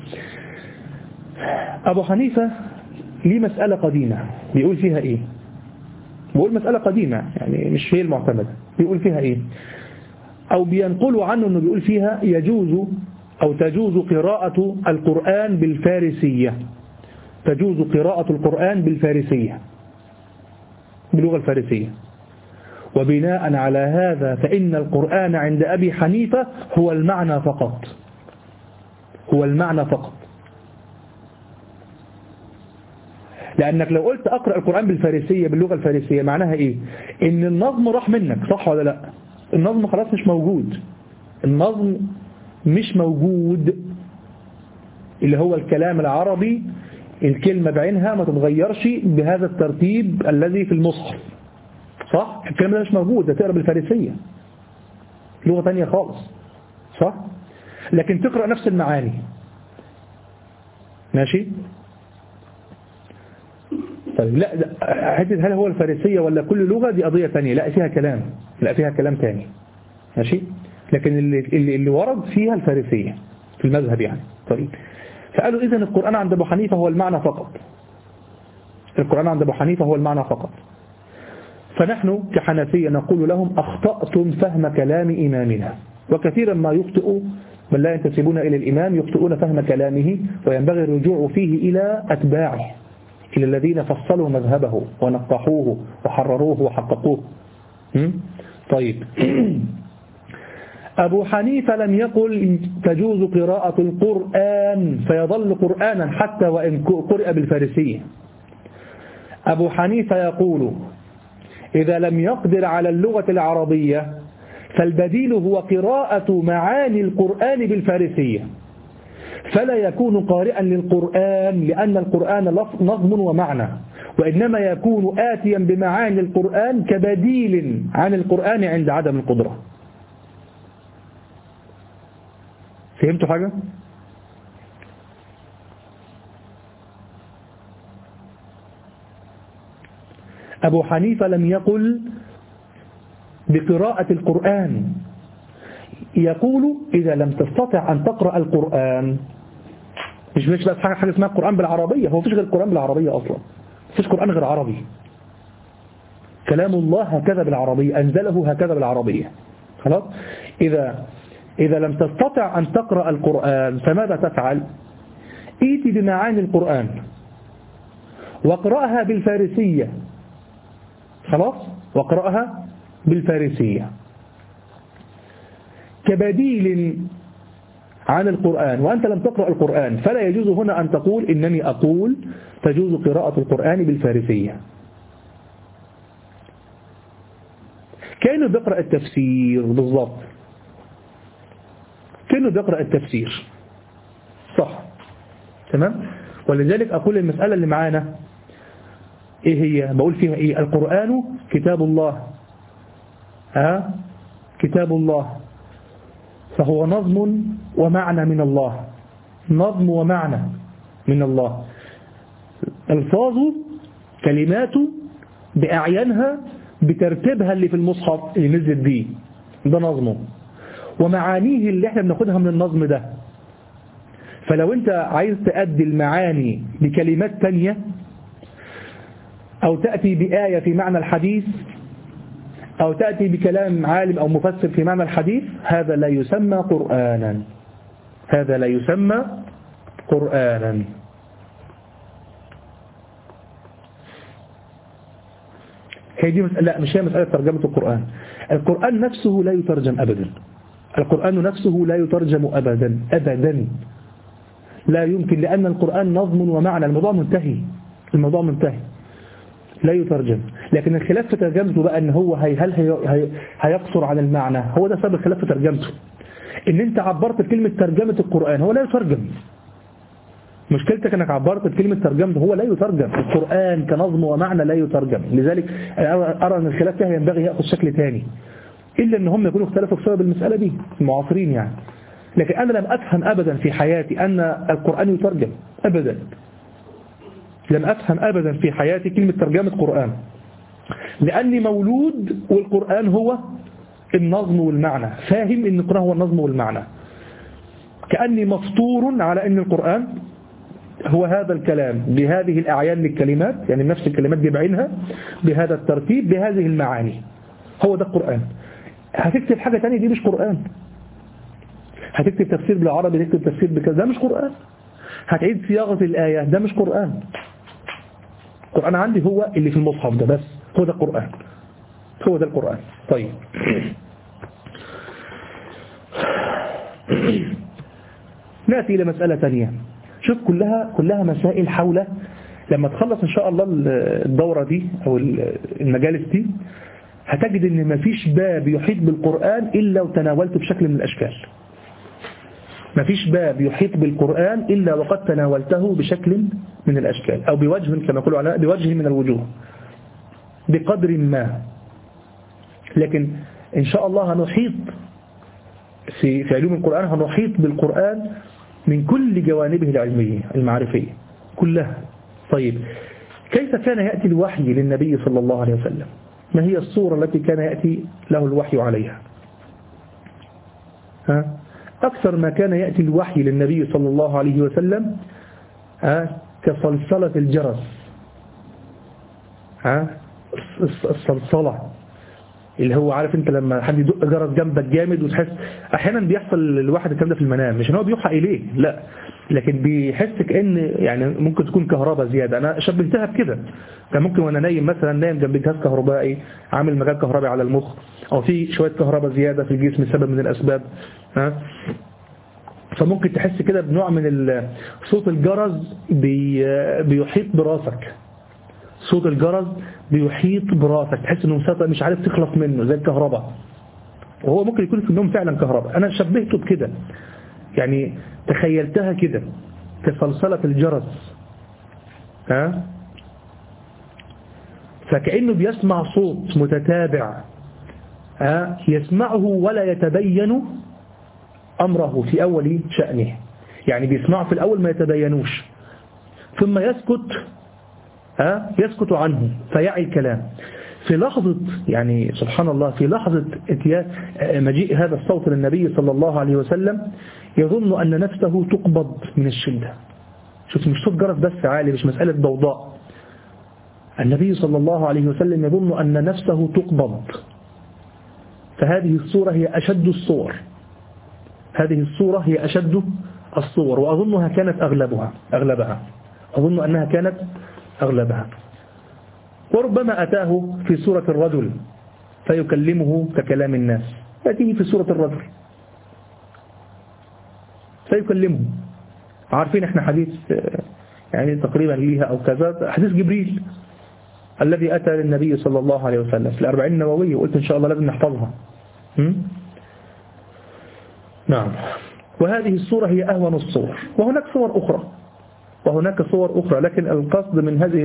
أبو حنيفة ليه مسألة قديمة بيقول فيها إيه بيقول مسألة قديمة يعني مش هي المعتمدة بيقول فيها إيه أو بينقلوا عنه أنه بيقول فيها يجوز أو تجوز قراءة القرآن بالفارسية تجوز قراءة القرآن بالفارسية باللغة الفارسية وبناء على هذا فإن القرآن عند أبي حنيفة هو المعنى فقط هو المعنى فقط لأنك لو قلت أقرأ القرآن بالفارسية باللغة الفارسية معناها إيه إن النظم راح منك صح ولا لا النظم خلاص مش موجود النظم مش موجود اللي هو الكلام العربي الكلمة بعينها ما تتغيرش بهذا الترتيب الذي في المصحف صح الكلام ده مش موجود ده تقرأ بالفارسية لغة تانية خالص صح لكن تقرأ نفس المعاني ماشي طيب لا حته هل هو الفارسية ولا كل لغة دي قضية ثانيه لا فيها كلام لا فيها كلام ثاني ماشي لكن اللي, اللي, اللي ورد فيها الفارسية في المذهب يعني طيب فقالوا إذن القرآن عند أبو حنيفة هو المعنى فقط القرآن عند أبو حنيفة هو المعنى فقط فنحن كحنفية نقول لهم أخطأتم فهم كلام إمامنا وكثيرا ما يخطئ من لا ينتسبون إلى الإمام يخطئون فهم كلامه وينبغي الرجوع فيه إلى أتباعه إلى الذين فصلوا مذهبه ونقحوه وحرروه وحققوه طيب أبو حنيفة لم يقل تجوز قراءة القرآن فيظل قرآنا حتى وإن قرأ بالفارسية أبو حنيفة يقول إذا لم يقدر على اللغة العربية فالبديل هو قراءة معاني القرآن بالفارسية فلا يكون قارئا للقرآن لأن القرآن نظم ومعنى وإنما يكون آتيا بمعاني القرآن كبديل عن القرآن عند عدم القدرة فهمتوا حاجة؟ أبو حنيفة لم يقل بقراءة القرآن يقول إذا لم تستطع أن تقرأ القرآن مش مش بس حاجة اسمها القرآن بالعربية هو فيش غير القرآن بالعربية أصلا فيش قرآن غير عربي كلام الله هكذا بالعربية أنزله هكذا بالعربية خلاص إذا إذا لم تستطع أن تقرأ القرآن فماذا تفعل ايتي بمعاني القرآن واقرأها بالفارسية خلاص واقرأها بالفارسية كبديل عن القرآن وأنت لم تقرأ القرآن فلا يجوز هنا أن تقول إنني أقول تجوز قراءة القرآن بالفارسية كأنه بيقرأ التفسير بالضبط كأنه بيقرأ التفسير صح تمام ولذلك أقول المسألة اللي معانا إيه هي بقول فيها إيه القرآن كتاب الله ها كتاب الله فهو نظم ومعنى من الله نظم ومعنى من الله الفاظه كلماته بأعيانها بترتيبها اللي في المصحف اللي نزلت بيه ده نظمه ومعانيه اللي احنا بناخدها من النظم ده فلو انت عايز تأدي المعاني بكلمات تانية او تأتي بآية في معنى الحديث او تأتي بكلام عالم او مفسر في معنى الحديث هذا لا يسمى قرآنا هذا لا يسمى قرآنا هي دي مسألة لا مش هي مسألة ترجمة القرآن القرآن نفسه لا يترجم أبدا القرآن نفسه لا يترجم أبدا أبدا لا يمكن لأن القرآن نظم ومعنى الموضوع منتهي الموضوع منتهي لا يترجم لكن الخلاف في ترجمته بقى ان هو هي هل هي هي هيقصر على المعنى هو ده سبب الخلاف في ترجمته ان انت عبرت بكلمة ترجمة القرآن هو لا يترجم مشكلتك انك عبرت بكلمة ترجمته هو لا يترجم القرآن كنظم ومعنى لا يترجم لذلك أرى أن الخلاف فيها ينبغي يأخذ شكل ثاني إلا أن هم يكونوا اختلفوا بسبب المسألة دي المعاصرين يعني لكن أنا لم أفهم أبدا في حياتي أن القرآن يترجم أبدا لم أفهم أبدا في حياتي كلمة ترجمة قرآن لأني مولود والقرآن هو النظم والمعنى فاهم أن القرآن هو النظم والمعنى كأني مفطور على أن القرآن هو هذا الكلام بهذه الأعيان للكلمات يعني نفس الكلمات دي بعينها بهذا الترتيب بهذه المعاني هو ده القرآن هتكتب حاجة تانية دي مش قرآن هتكتب تفسير بالعربي تكتب تفسير بكذا ده مش قرآن هتعيد صياغة الآية ده مش قرآن القرآن عندي هو اللي في المصحف ده بس هو ده القرآن هو ده القرآن طيب نأتي إلى مسألة ثانية شوف كلها كلها مسائل حول لما تخلص إن شاء الله الدورة دي أو المجالس دي هتجد ان مفيش باب يحيط بالقرآن إلا وتناولته بشكل من الأشكال مفيش باب يحيط بالقرآن إلا وقد تناولته بشكل من الأشكال أو بوجه كما يقولوا على بوجه من الوجوه بقدر ما لكن إن شاء الله هنحيط في في علوم القرآن هنحيط بالقرآن من كل جوانبه العلمية المعرفية كلها طيب كيف كان يأتي الوحي للنبي صلى الله عليه وسلم ما هي الصورة التي كان يأتي له الوحي عليها ها؟ أكثر ما كان يأتي الوحي للنبي صلى الله عليه وسلم ها؟ كصلصلة الجرس ها؟ الصلصلة اللي هو عارف انت لما حد يدق جرس جنبك جامد وتحس احيانا بيحصل للواحد الكلام ده في المنام مش ان هو بيوحى اليه لا لكن بيحس كأن يعني ممكن تكون كهرباء زيادة انا شبهتها بكده كان ممكن وانا نايم مثلا نايم جنب جهاز كهربائي عامل مجال كهربائي على المخ او في شوية كهرباء زيادة في الجسم سبب من الاسباب ها فممكن تحس كده بنوع من صوت الجرس بي بيحيط براسك صوت الجرس بيحيط براسك تحس انه مسافة مش عارف تخلص منه زي الكهرباء وهو ممكن يكون في النوم فعلا كهرباء انا شبهته بكده يعني تخيلتها كده كصلصلة الجرس ها فكأنه بيسمع صوت متتابع ها يسمعه ولا يتبين أمره في أول شأنه يعني بيسمعه في الأول ما يتبينوش ثم يسكت ها يسكت عنه فيعي الكلام في لحظة يعني سبحان الله في لحظة مجيء هذا الصوت للنبي صلى الله عليه وسلم يظن أن نفسه تقبض من الشدة شوف مش صوت جرس بس عالي مش مسألة ضوضاء النبي صلى الله عليه وسلم يظن أن نفسه تقبض فهذه الصورة هي أشد الصور هذه الصورة هي أشد الصور وأظنها كانت أغلبها أغلبها أظن أنها كانت أغلبها وربما أتاه في سورة الرجل فيكلمه ككلام الناس يأتيه في سورة الرجل سيكلمه عارفين احنا حديث يعني تقريبا ليها أو كذا حديث جبريل الذي أتى للنبي صلى الله عليه وسلم في الأربعين النووية وقلت إن شاء الله لازم نحفظها نعم وهذه الصورة هي أهون الصور وهناك صور أخرى وهناك صور أخرى لكن القصد من هذه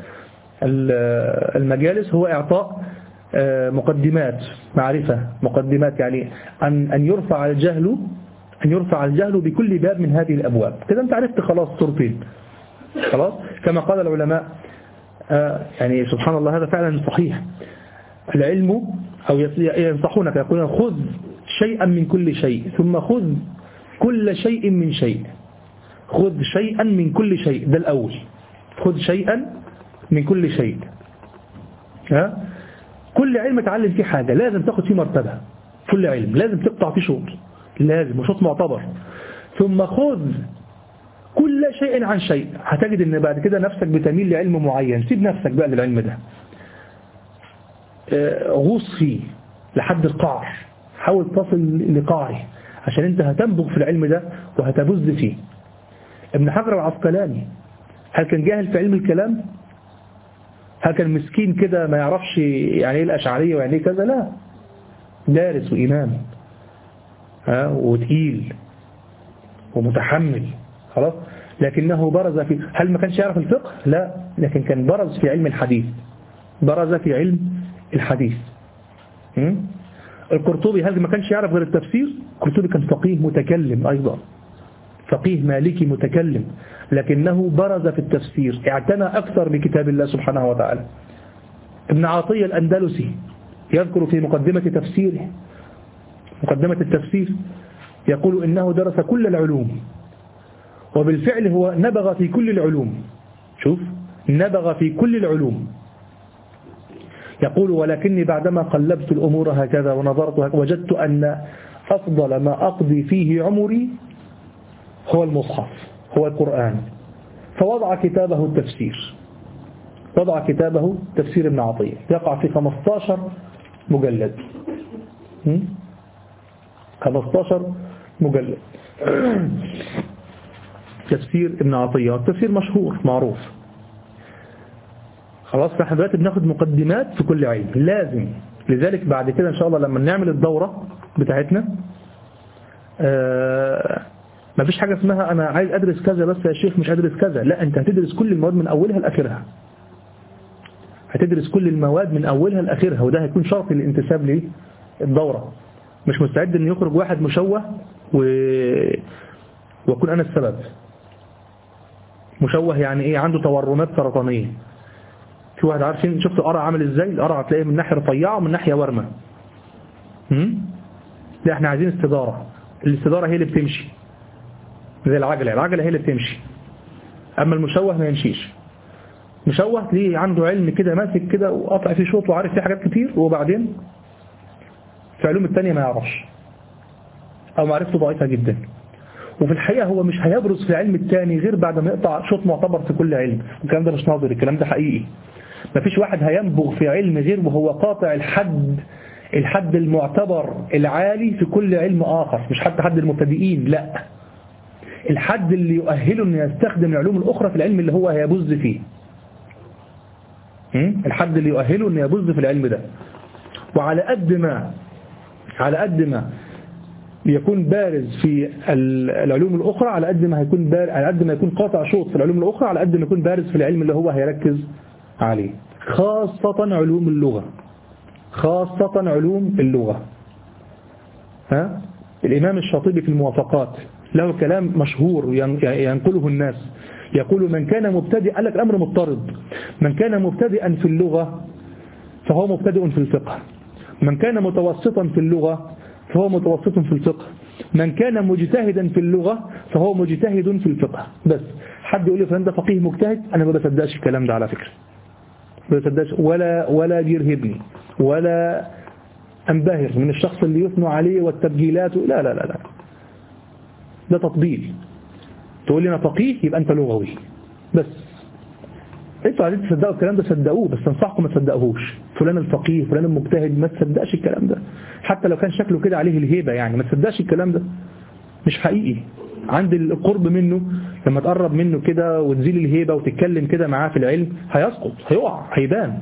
المجالس هو إعطاء آه، مقدمات معرفة مقدمات يعني أن أن يرفع الجهل أن يرفع الجهل بكل باب من هذه الأبواب كده أنت عرفت خلاص صورتين خلاص كما قال العلماء آه، يعني سبحان الله هذا فعلا صحيح العلم أو ينصحونك يقولون خذ شيئا من كل شيء ثم خذ كل شيء من شيء خذ شيئا من كل شيء ده الأول خذ شيئا من كل شيء ها كل علم تعلم فيه حاجة لازم تاخد فيه مرتبة كل علم لازم تقطع فيه شوط لازم وشوط معتبر ثم خذ كل شيء عن شيء هتجد ان بعد كده نفسك بتميل لعلم معين سيب نفسك بقى للعلم ده آه، غوص فيه لحد القعر حاول تصل لقاعه عشان انت هتنبغ في العلم ده وهتبز فيه ابن حجر العسقلاني هل كان جاهل في علم الكلام هل كان مسكين كده ما يعرفش يعني ايه الأشعرية ويعني ايه كذا لا دارس وإمام ها وتقيل ومتحمل خلاص لكنه برز في هل ما كانش يعرف الفقه لا لكن كان برز في علم الحديث برز في علم الحديث القرطبي هل ما كانش يعرف غير التفسير القرطبي كان فقيه متكلم أيضا فقيه مالكي متكلم لكنه برز في التفسير اعتنى أكثر بكتاب الله سبحانه وتعالى ابن عطية الأندلسي يذكر في مقدمة تفسيره مقدمة التفسير يقول إنه درس كل العلوم وبالفعل هو نبغ في كل العلوم شوف نبغ في كل العلوم يقول ولكني بعدما قلبت الأمور هكذا ونظرت وجدت أن أفضل ما أقضي فيه عمري هو المصحف هو القرآن فوضع كتابه التفسير وضع كتابه تفسير ابن عطية يقع في 15 مجلد 15 مجلد تفسير ابن عطية التفسير مشهور معروف خلاص احنا دلوقتي بناخد مقدمات في كل علم لازم لذلك بعد كده ان شاء الله لما نعمل الدورة بتاعتنا آه ما فيش حاجة اسمها أنا عايز أدرس كذا بس يا شيخ مش أدرس كذا لا أنت هتدرس كل المواد من أولها لآخرها هتدرس كل المواد من أولها لآخرها وده هيكون شرط للانتساب للدورة مش مستعد أن يخرج واحد مشوه و... وأكون أنا السبب مشوه يعني إيه عنده تورمات سرطانية في واحد عارفين شفت القرع عامل إزاي القرع هتلاقيه من ناحية رفيعة ومن ناحية ورمة لا احنا عايزين استدارة الاستدارة هي اللي بتمشي زي العجلة العجلة هي اللي بتمشي أما المشوه ما يمشيش مشوه ليه عنده علم كده ماسك كده وقطع فيه شوط وعارف فيه حاجات كتير وبعدين في علوم التانية ما يعرفش أو معرفته ضعيفة جدا وفي الحقيقة هو مش هيبرز في العلم التاني غير بعد ما يقطع شوط معتبر في كل علم الكلام ده مش نظري الكلام ده حقيقي ما فيش واحد هينبغ في علم غير وهو قاطع الحد الحد المعتبر العالي في كل علم آخر مش حتى حد المبتدئين لا الحد اللي يؤهله أن يستخدم العلوم الأخرى في العلم اللي هو هيبز فيه الحد اللي يؤهله أن يبز في العلم ده وعلى قد ما على قد ما يكون بارز في العلوم الأخرى على قد ما هيكون بارز على قد ما يكون قاطع شوط في العلوم الأخرى على قد ما يكون بارز في العلم اللي هو هيركز عليه خاصة علوم اللغة خاصة علوم اللغة ها الإمام الشاطبي في الموافقات له كلام مشهور ينقله الناس يقول من كان مبتدئ قال لك الأمر مضطرد من كان مبتدئا في اللغة فهو مبتدئ في الفقه من كان متوسطا في اللغة فهو متوسط في الفقه من كان مجتهدا في اللغة فهو مجتهد في الفقه بس حد يقول لي فلان ده فقيه مجتهد أنا ما بصدقش الكلام ده على فكرة ما بصدقش ولا ولا بيرهبني ولا انبهر من الشخص اللي يثنوا عليه والتبجيلات لا لا لا لا ده تطبيل تقول لي أنا فقيه يبقى أنت لغوي بس انتوا عايزين تصدقوا الكلام ده صدقوه بس انصحكم ما تصدقوهوش فلان الفقيه فلان المجتهد ما تصدقش الكلام ده حتى لو كان شكله كده عليه الهيبة يعني ما تصدقش الكلام ده مش حقيقي عند القرب منه لما تقرب منه كده وتزيل الهيبة وتتكلم كده معاه في العلم هيسقط هيقع هيبان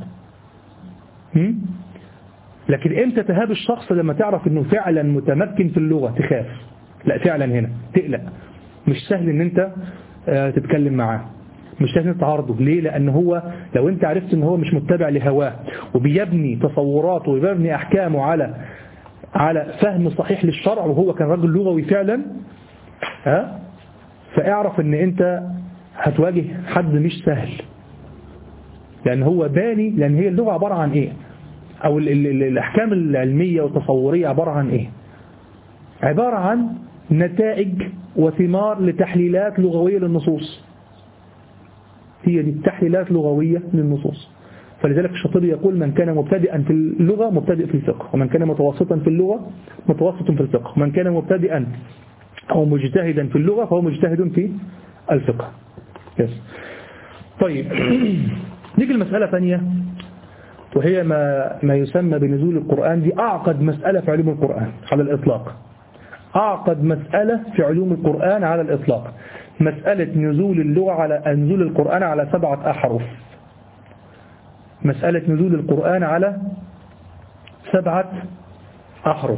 لكن امتى تهاب الشخص لما تعرف انه فعلا متمكن في اللغة تخاف لا فعلا هنا تقلق مش سهل ان انت تتكلم معاه مش لازم تعارضه ليه لان هو لو انت عرفت ان هو مش متبع لهواه وبيبني تصوراته وبيبني احكامه على على فهم صحيح للشرع وهو كان رجل لغوي فعلا ها فاعرف ان انت هتواجه حد مش سهل لان هو باني لان هي اللغة عبارة عن ايه او ال ال ال الاحكام العلمية والتصورية عبارة عن ايه عبارة عن نتائج وثمار لتحليلات لغوية للنصوص هي دي تحليلات لغوية للنصوص فلذلك الشاطبي يقول من كان مبتدئا في اللغة مبتدئ في الفقه ومن كان متوسطا في اللغة متوسط في الفقه ومن كان مبتدئا أو مجتهدا في اللغة فهو مجتهد في الفقه يس. طيب نيجي المسألة ثانية وهي ما, ما يسمى بنزول القرآن دي أعقد مسألة في علوم القرآن على الإطلاق أعقد مسألة في علوم القرآن على الإطلاق مسألة نزول اللغة على نزول القرآن على سبعة أحرف مسألة نزول القرآن على سبعة أحرف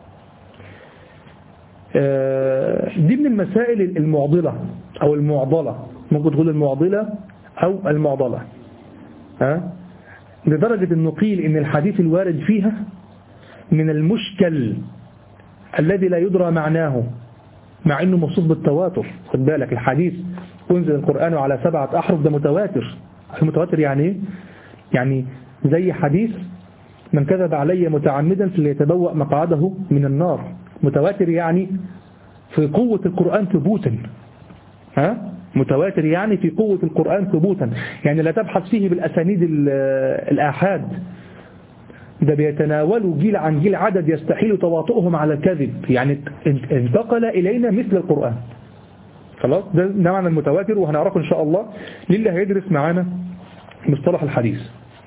دي من المسائل المعضلة أو المعضلة ممكن تقول المعضلة أو المعضلة ها لدرجة أنه قيل إن الحديث الوارد فيها من المشكل الذي لا يدرى معناه مع أنه موصوف بالتواتر خد بالك الحديث أنزل القرآن على سبعة أحرف ده متواتر المتواتر يعني ايه؟ يعني زي حديث من كذب علي متعمدا فليتبوأ مقعده من النار متواتر يعني في قوة القرآن ثبوتا ها متواتر يعني في قوة القرآن ثبوتا يعني لا تبحث فيه بالأسانيد الآحاد ده بيتناولوا جيل عن جيل عدد يستحيل تواطؤهم على الكذب يعني انتقل إلينا مثل القرآن خلاص ده, ده معنى المتواتر وهنعرفه إن شاء الله للي هيدرس معانا مصطلح الحديث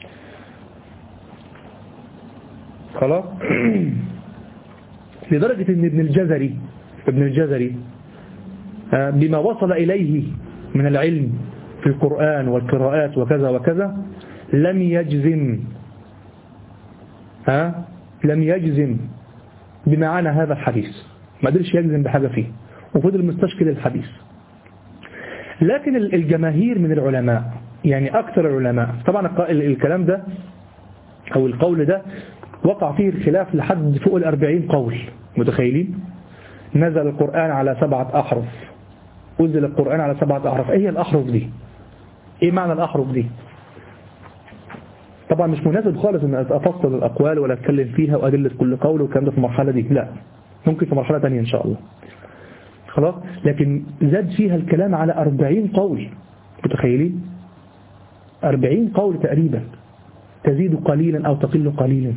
خلاص لدرجة ان ابن الجزري ابن الجزري بما وصل إليه من العلم في القرآن والقراءات وكذا وكذا لم يجزم ها لم يجزم بمعنى هذا الحديث ما قدرش يجزم بحاجة فيه وفضل مستشكل الحديث لكن الجماهير من العلماء يعني أكثر العلماء طبعا الكلام ده أو القول ده وقع فيه الخلاف لحد فوق الأربعين قول متخيلين نزل القرآن على سبعة أحرف أنزل القرآن على سبعة أحرف إيه هي الأحرف دي إيه معنى الأحرف دي طبعا مش مناسب خالص ان افصل الاقوال ولا اتكلم فيها وادله كل قول والكلام ده في المرحله دي لا ممكن في مرحله ثانيه ان شاء الله خلاص لكن زاد فيها الكلام على 40 قول متخيلين 40 قول تقريبا تزيد قليلا او تقل قليلا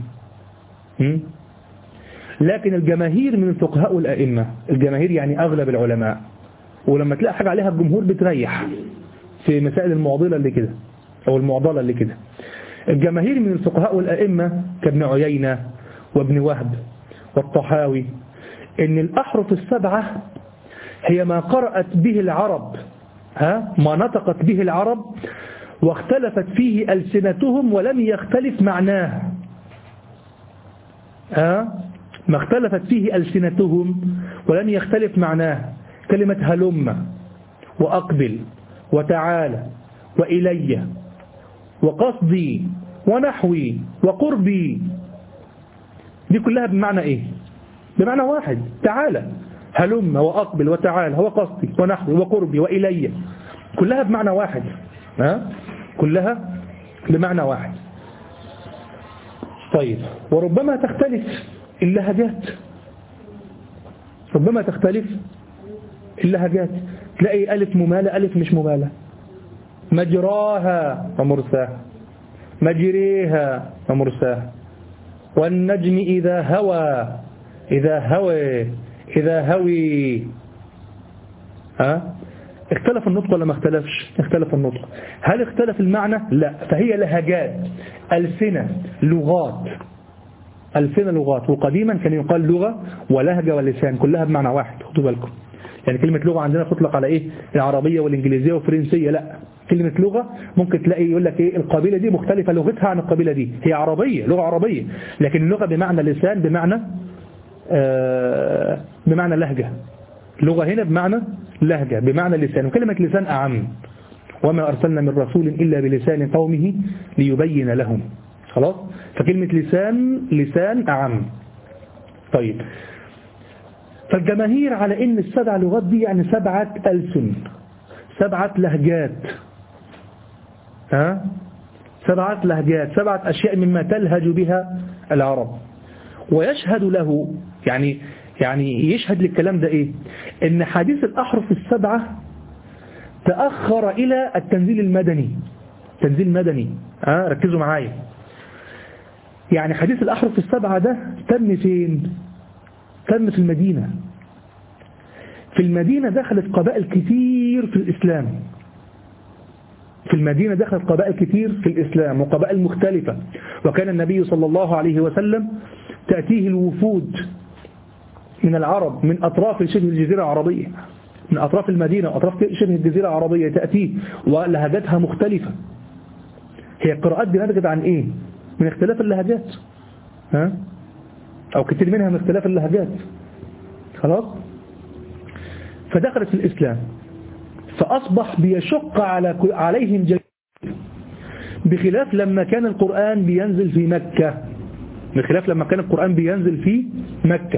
لكن الجماهير من الفقهاء والائمه الجماهير يعني اغلب العلماء ولما تلاقي حاجه عليها الجمهور بتريح في مسائل المعضله اللي كده او المعضله اللي كده الجماهير من الفقهاء والأئمة كابن عيينة وابن وهب والطحاوي إن الأحرف السبعة هي ما قرأت به العرب ها ما نطقت به العرب واختلفت فيه ألسنتهم ولم يختلف معناه ها ما اختلفت فيه ألسنتهم ولم يختلف معناه كلمة هلم وأقبل وتعالى وإلي وقصدي ونحوي وقربي دي كلها بمعنى ايه بمعنى واحد تعالى هلم وأقبل وتعالى وقصدي ونحوي وقربي وإلي كلها بمعنى واحد ها؟ كلها بمعنى واحد طيب وربما تختلف اللهجات ربما تختلف اللهجات تلاقي ألف ممالة ألف مش ممالة مجراها ومرساها مجريها ومرساها والنجم إذا هوى إذا هوى إذا هوي ها اختلف النطق ولا ما اختلفش اختلف النطق هل اختلف المعنى لا فهي لهجات ألسنة لغات ألسنة لغات وقديما كان يقال لغة ولهجة ولسان كلها بمعنى واحد خدوا بالكم يعني كلمة لغة عندنا تطلق على إيه العربية والإنجليزية والفرنسية لا كلمة لغة ممكن تلاقي يقول لك إيه القبيلة دي مختلفة لغتها عن القبيلة دي هي عربية لغة عربية لكن اللغة بمعنى لسان بمعنى آه بمعنى لهجة لغة هنا بمعنى لهجة بمعنى لسان وكلمة لسان أعم وما أرسلنا من رسول إلا بلسان قومه ليبين لهم خلاص فكلمة لسان لسان أعم طيب فالجماهير على ان السبع لغات دي يعني سبعة ألسن سبعة لهجات ها سبعة لهجات سبعة أشياء مما تلهج بها العرب ويشهد له يعني يعني يشهد للكلام ده ايه ان حديث الأحرف السبعة تأخر إلى التنزيل المدني تنزيل مدني ها ركزوا معايا يعني حديث الأحرف السبعة ده تم فين تم في المدينة في المدينة دخلت قبائل كتير في الإسلام في المدينة دخلت قبائل كتير في الإسلام وقبائل مختلفة وكان النبي صلى الله عليه وسلم تأتيه الوفود من العرب من أطراف شبه الجزيرة العربية من أطراف المدينة وأطراف شبه الجزيرة العربية تأتيه ولهجاتها مختلفة هي القراءات دي نتجت عن إيه؟ من اختلاف اللهجات ها؟ أو كتير منها من اختلاف اللهجات خلاص فدخلت في الإسلام فأصبح بيشق على عليهم جميعا بخلاف لما كان القرآن بينزل في مكة بخلاف لما كان القرآن بينزل في مكة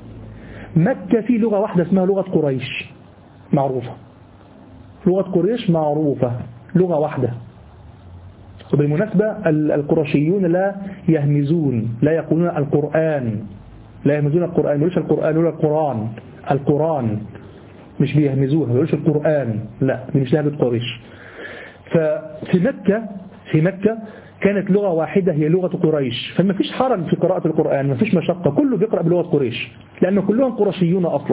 مكة في لغة واحدة اسمها لغة قريش معروفة لغة قريش معروفة لغة واحدة وبالمناسبة القرشيون لا يهمزون لا يقولون القرآن لا يهمزون القرآن يقولوش القرآن يقولون القرآن القرآن مش بيهمزوها ما يقولوش القرآن لا دي مش لهجة قريش ففي مكة في مكة كانت لغة واحدة هي لغة قريش فما فيش حرج في قراءة القرآن ما فيش مشقة كله بيقرأ بلغة قريش لأن كلهم قرشيون أصلا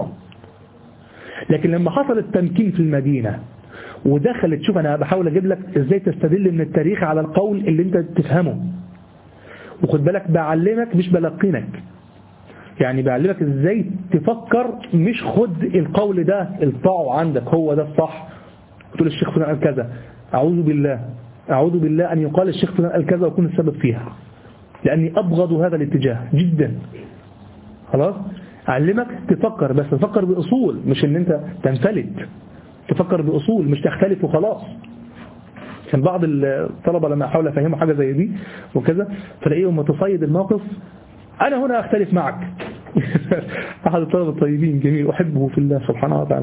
لكن لما حصل التمكين في المدينة ودخلت شوف أنا بحاول أجيب لك إزاي تستدل من التاريخ على القول اللي أنت تفهمه وخد بالك بعلمك مش بلقنك يعني بعلمك إزاي تفكر مش خد القول ده الطاعه عندك هو ده الصح تقول الشيخ فلان قال كذا أعوذ بالله أعوذ بالله أن يقال الشيخ فلان قال كذا ويكون السبب فيها لأني أبغض هذا الاتجاه جدا خلاص أعلمك تفكر بس تفكر بأصول مش ان انت تنفلت تفكر بأصول مش تختلف وخلاص كان بعض الطلبة لما أحاول أفهمه حاجة زي دي وكذا فلاقيهم متصيد الموقف أنا هنا أختلف معك أحد الطلبة الطيبين جميل أحبه في الله سبحانه وتعالى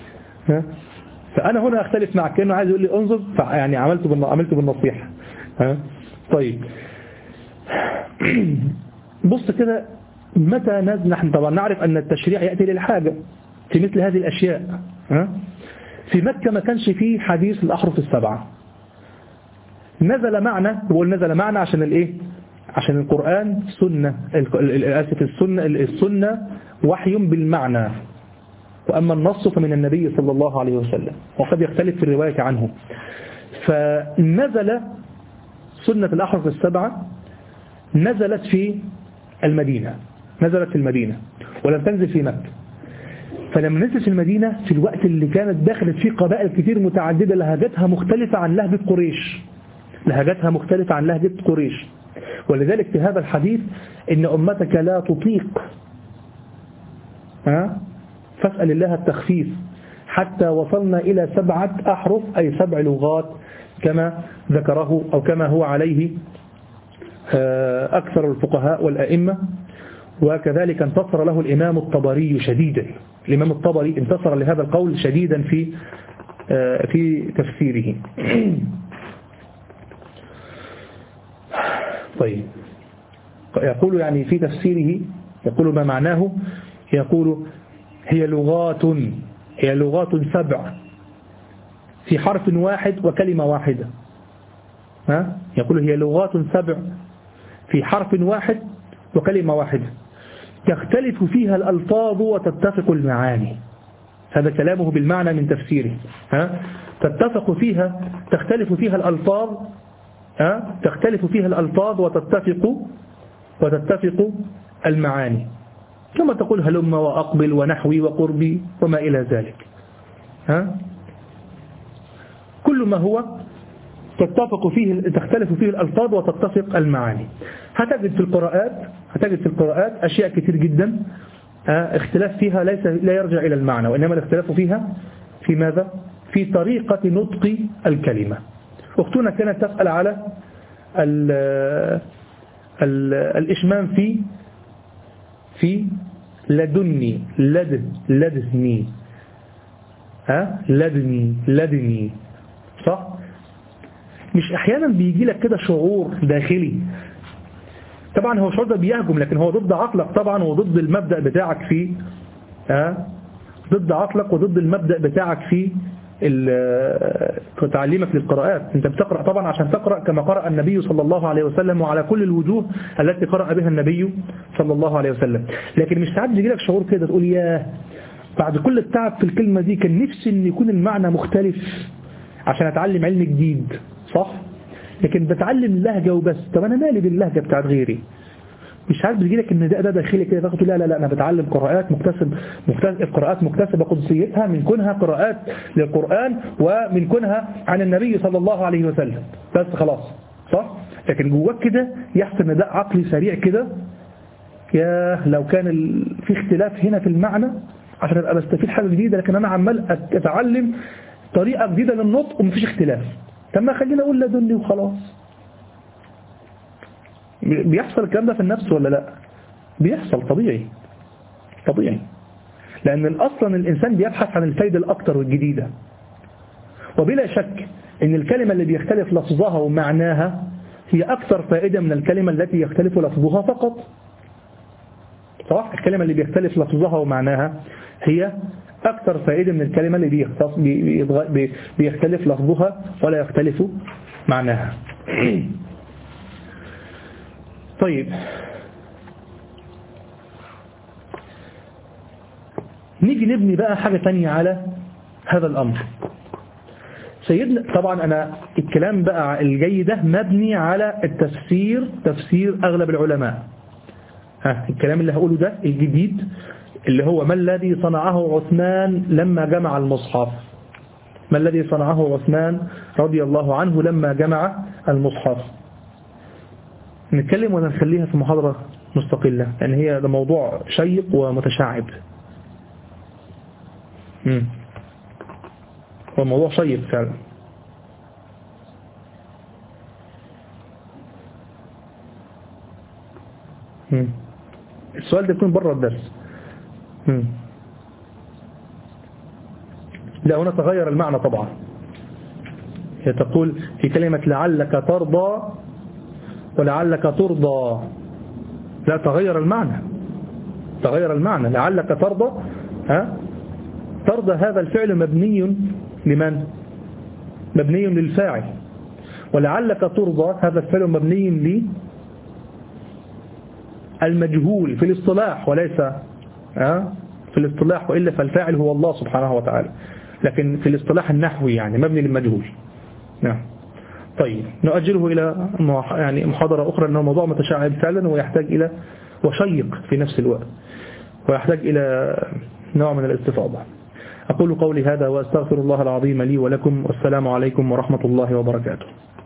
فأنا هنا أختلف معك كأنه عايز يقول لي انظر يعني عملته عملته بالنصيحة ها طيب بص كده متى نزل نحن طبعا نعرف أن التشريع يأتي للحاجة في مثل هذه الأشياء ها في مكة ما كانش فيه حديث الأحرف السبعة نزل معنا بقول نزل معنا عشان الايه عشان القرآن سنة آسف السنة السنة وحي بالمعنى وأما النص فمن النبي صلى الله عليه وسلم وقد يختلف في الرواية عنه فنزل سنة الأحرف السبعة نزلت في المدينة نزلت في المدينة ولم تنزل في مكة فلما نزلت في المدينة في الوقت اللي كانت دخلت فيه قبائل كتير متعددة لهجتها مختلفة عن لهجة قريش لهجتها مختلفة عن لهجة قريش ولذلك في هذا الحديث إن أمتك لا تطيق ها فاسأل الله التخفيف حتى وصلنا إلى سبعة أحرف أي سبع لغات كما ذكره أو كما هو عليه آه، أكثر الفقهاء والأئمة وكذلك انتصر له الإمام الطبري شديدا الإمام الطبري انتصر لهذا القول شديدا في آه، في تفسيره طيب يقول يعني في تفسيره يقول ما معناه يقول هي لغات هي لغات سبع في حرف واحد وكلمة واحدة ها؟ يقول هي لغات سبع في حرف واحد وكلمة واحدة تختلف فيها الألفاظ وتتفق المعاني هذا كلامه بالمعنى من تفسيره ها؟ تتفق فيها تختلف فيها الألفاظ ها؟ تختلف فيها الألفاظ وتتفق وتتفق المعاني كما تقول هلم وأقبل ونحوي وقربي وما إلى ذلك ها؟ كل ما هو تتفق فيه تختلف فيه الألفاظ وتتفق المعاني هتجد في القراءات هتجد في القراءات أشياء كثير جدا اختلاف فيها ليس لا يرجع إلى المعنى وإنما الاختلاف فيها في ماذا؟ في طريقة نطق الكلمة أختنا كانت تسأل على ال ال الإشمام في في لدني لدن لدني ها لدني لدني صح مش احيانا بيجي لك كده شعور داخلي طبعا هو شعور ده بيهجم لكن هو ضد عقلك طبعا وضد المبدأ بتاعك في ها ضد عقلك وضد المبدأ بتاعك في تعليمك للقراءات انت بتقرأ طبعا عشان تقرأ كما قرأ النبي صلى الله عليه وسلم وعلى كل الوجوه التي قرأ بها النبي صلى الله عليه وسلم لكن مش ساعات بيجي لك شعور كده تقول ياه بعد كل التعب في الكلمة دي كان نفسي ان يكون المعنى مختلف عشان اتعلم علم جديد صح لكن بتعلم اللهجة وبس طب انا مالي باللهجة بتاعت غيري مش عارف بيجي لك ان ده ده داخلي كده تاخد لا لا لا انا بتعلم قراءات مكتسب مكتسب قراءات مكتسبه قدسيتها من كونها قراءات للقرآن ومن كونها عن النبي صلى الله عليه وسلم بس خلاص صح لكن جواك كده يحصل نداء عقلي سريع كده يا لو كان ال... في اختلاف هنا في المعنى عشان ابقى بستفيد حاجه جديده لكن انا عمال اتعلم طريقه جديده للنطق ومفيش اختلاف طب ما خلينا اقول لدني وخلاص بيحصل الكلام ده في النفس ولا لا بيحصل طبيعي طبيعي لأن أصلا الإنسان بيبحث عن الفايدة الأكثر والجديدة وبلا شك أن الكلمة اللي بيختلف لفظها ومعناها هي أكثر فائدة من الكلمة التي يختلف لفظها فقط صح الكلمة اللي بيختلف لفظها ومعناها هي أكثر فائدة من الكلمة اللي بيختلف لفظها ولا يختلف معناها طيب نيجي نبني بقى حاجة تانية على هذا الأمر سيدنا طبعا أنا الكلام بقى الجاي ده مبني على التفسير تفسير أغلب العلماء ها الكلام اللي هقوله ده الجديد اللي هو ما الذي صنعه عثمان لما جمع المصحف ما الذي صنعه عثمان رضي الله عنه لما جمع المصحف نتكلم ولا نخليها في محاضرة مستقلة لأن يعني هي ده موضوع شيق ومتشعب امم هو الموضوع شيق فعلا مم. السؤال ده يكون بره الدرس مم. لا هنا تغير المعنى طبعا هي تقول في كلمة لعلك ترضى ولعلك ترضى لا تغير المعنى تغير المعنى لعلك ترضى ها ترضى هذا الفعل مبني لمن مبني للفاعل ولعلك ترضى هذا الفعل مبني لي المجهول في الاصطلاح وليس ها في الاصطلاح وإلا فالفاعل هو الله سبحانه وتعالى لكن في الاصطلاح النحوي يعني مبني للمجهول نعم طيب نؤجله إلى يعني محاضرة أخرى أنه موضوع متشعب فعلا ويحتاج إلى وشيق في نفس الوقت ويحتاج إلى نوع من الاستفاضة أقول قولي هذا وأستغفر الله العظيم لي ولكم والسلام عليكم ورحمة الله وبركاته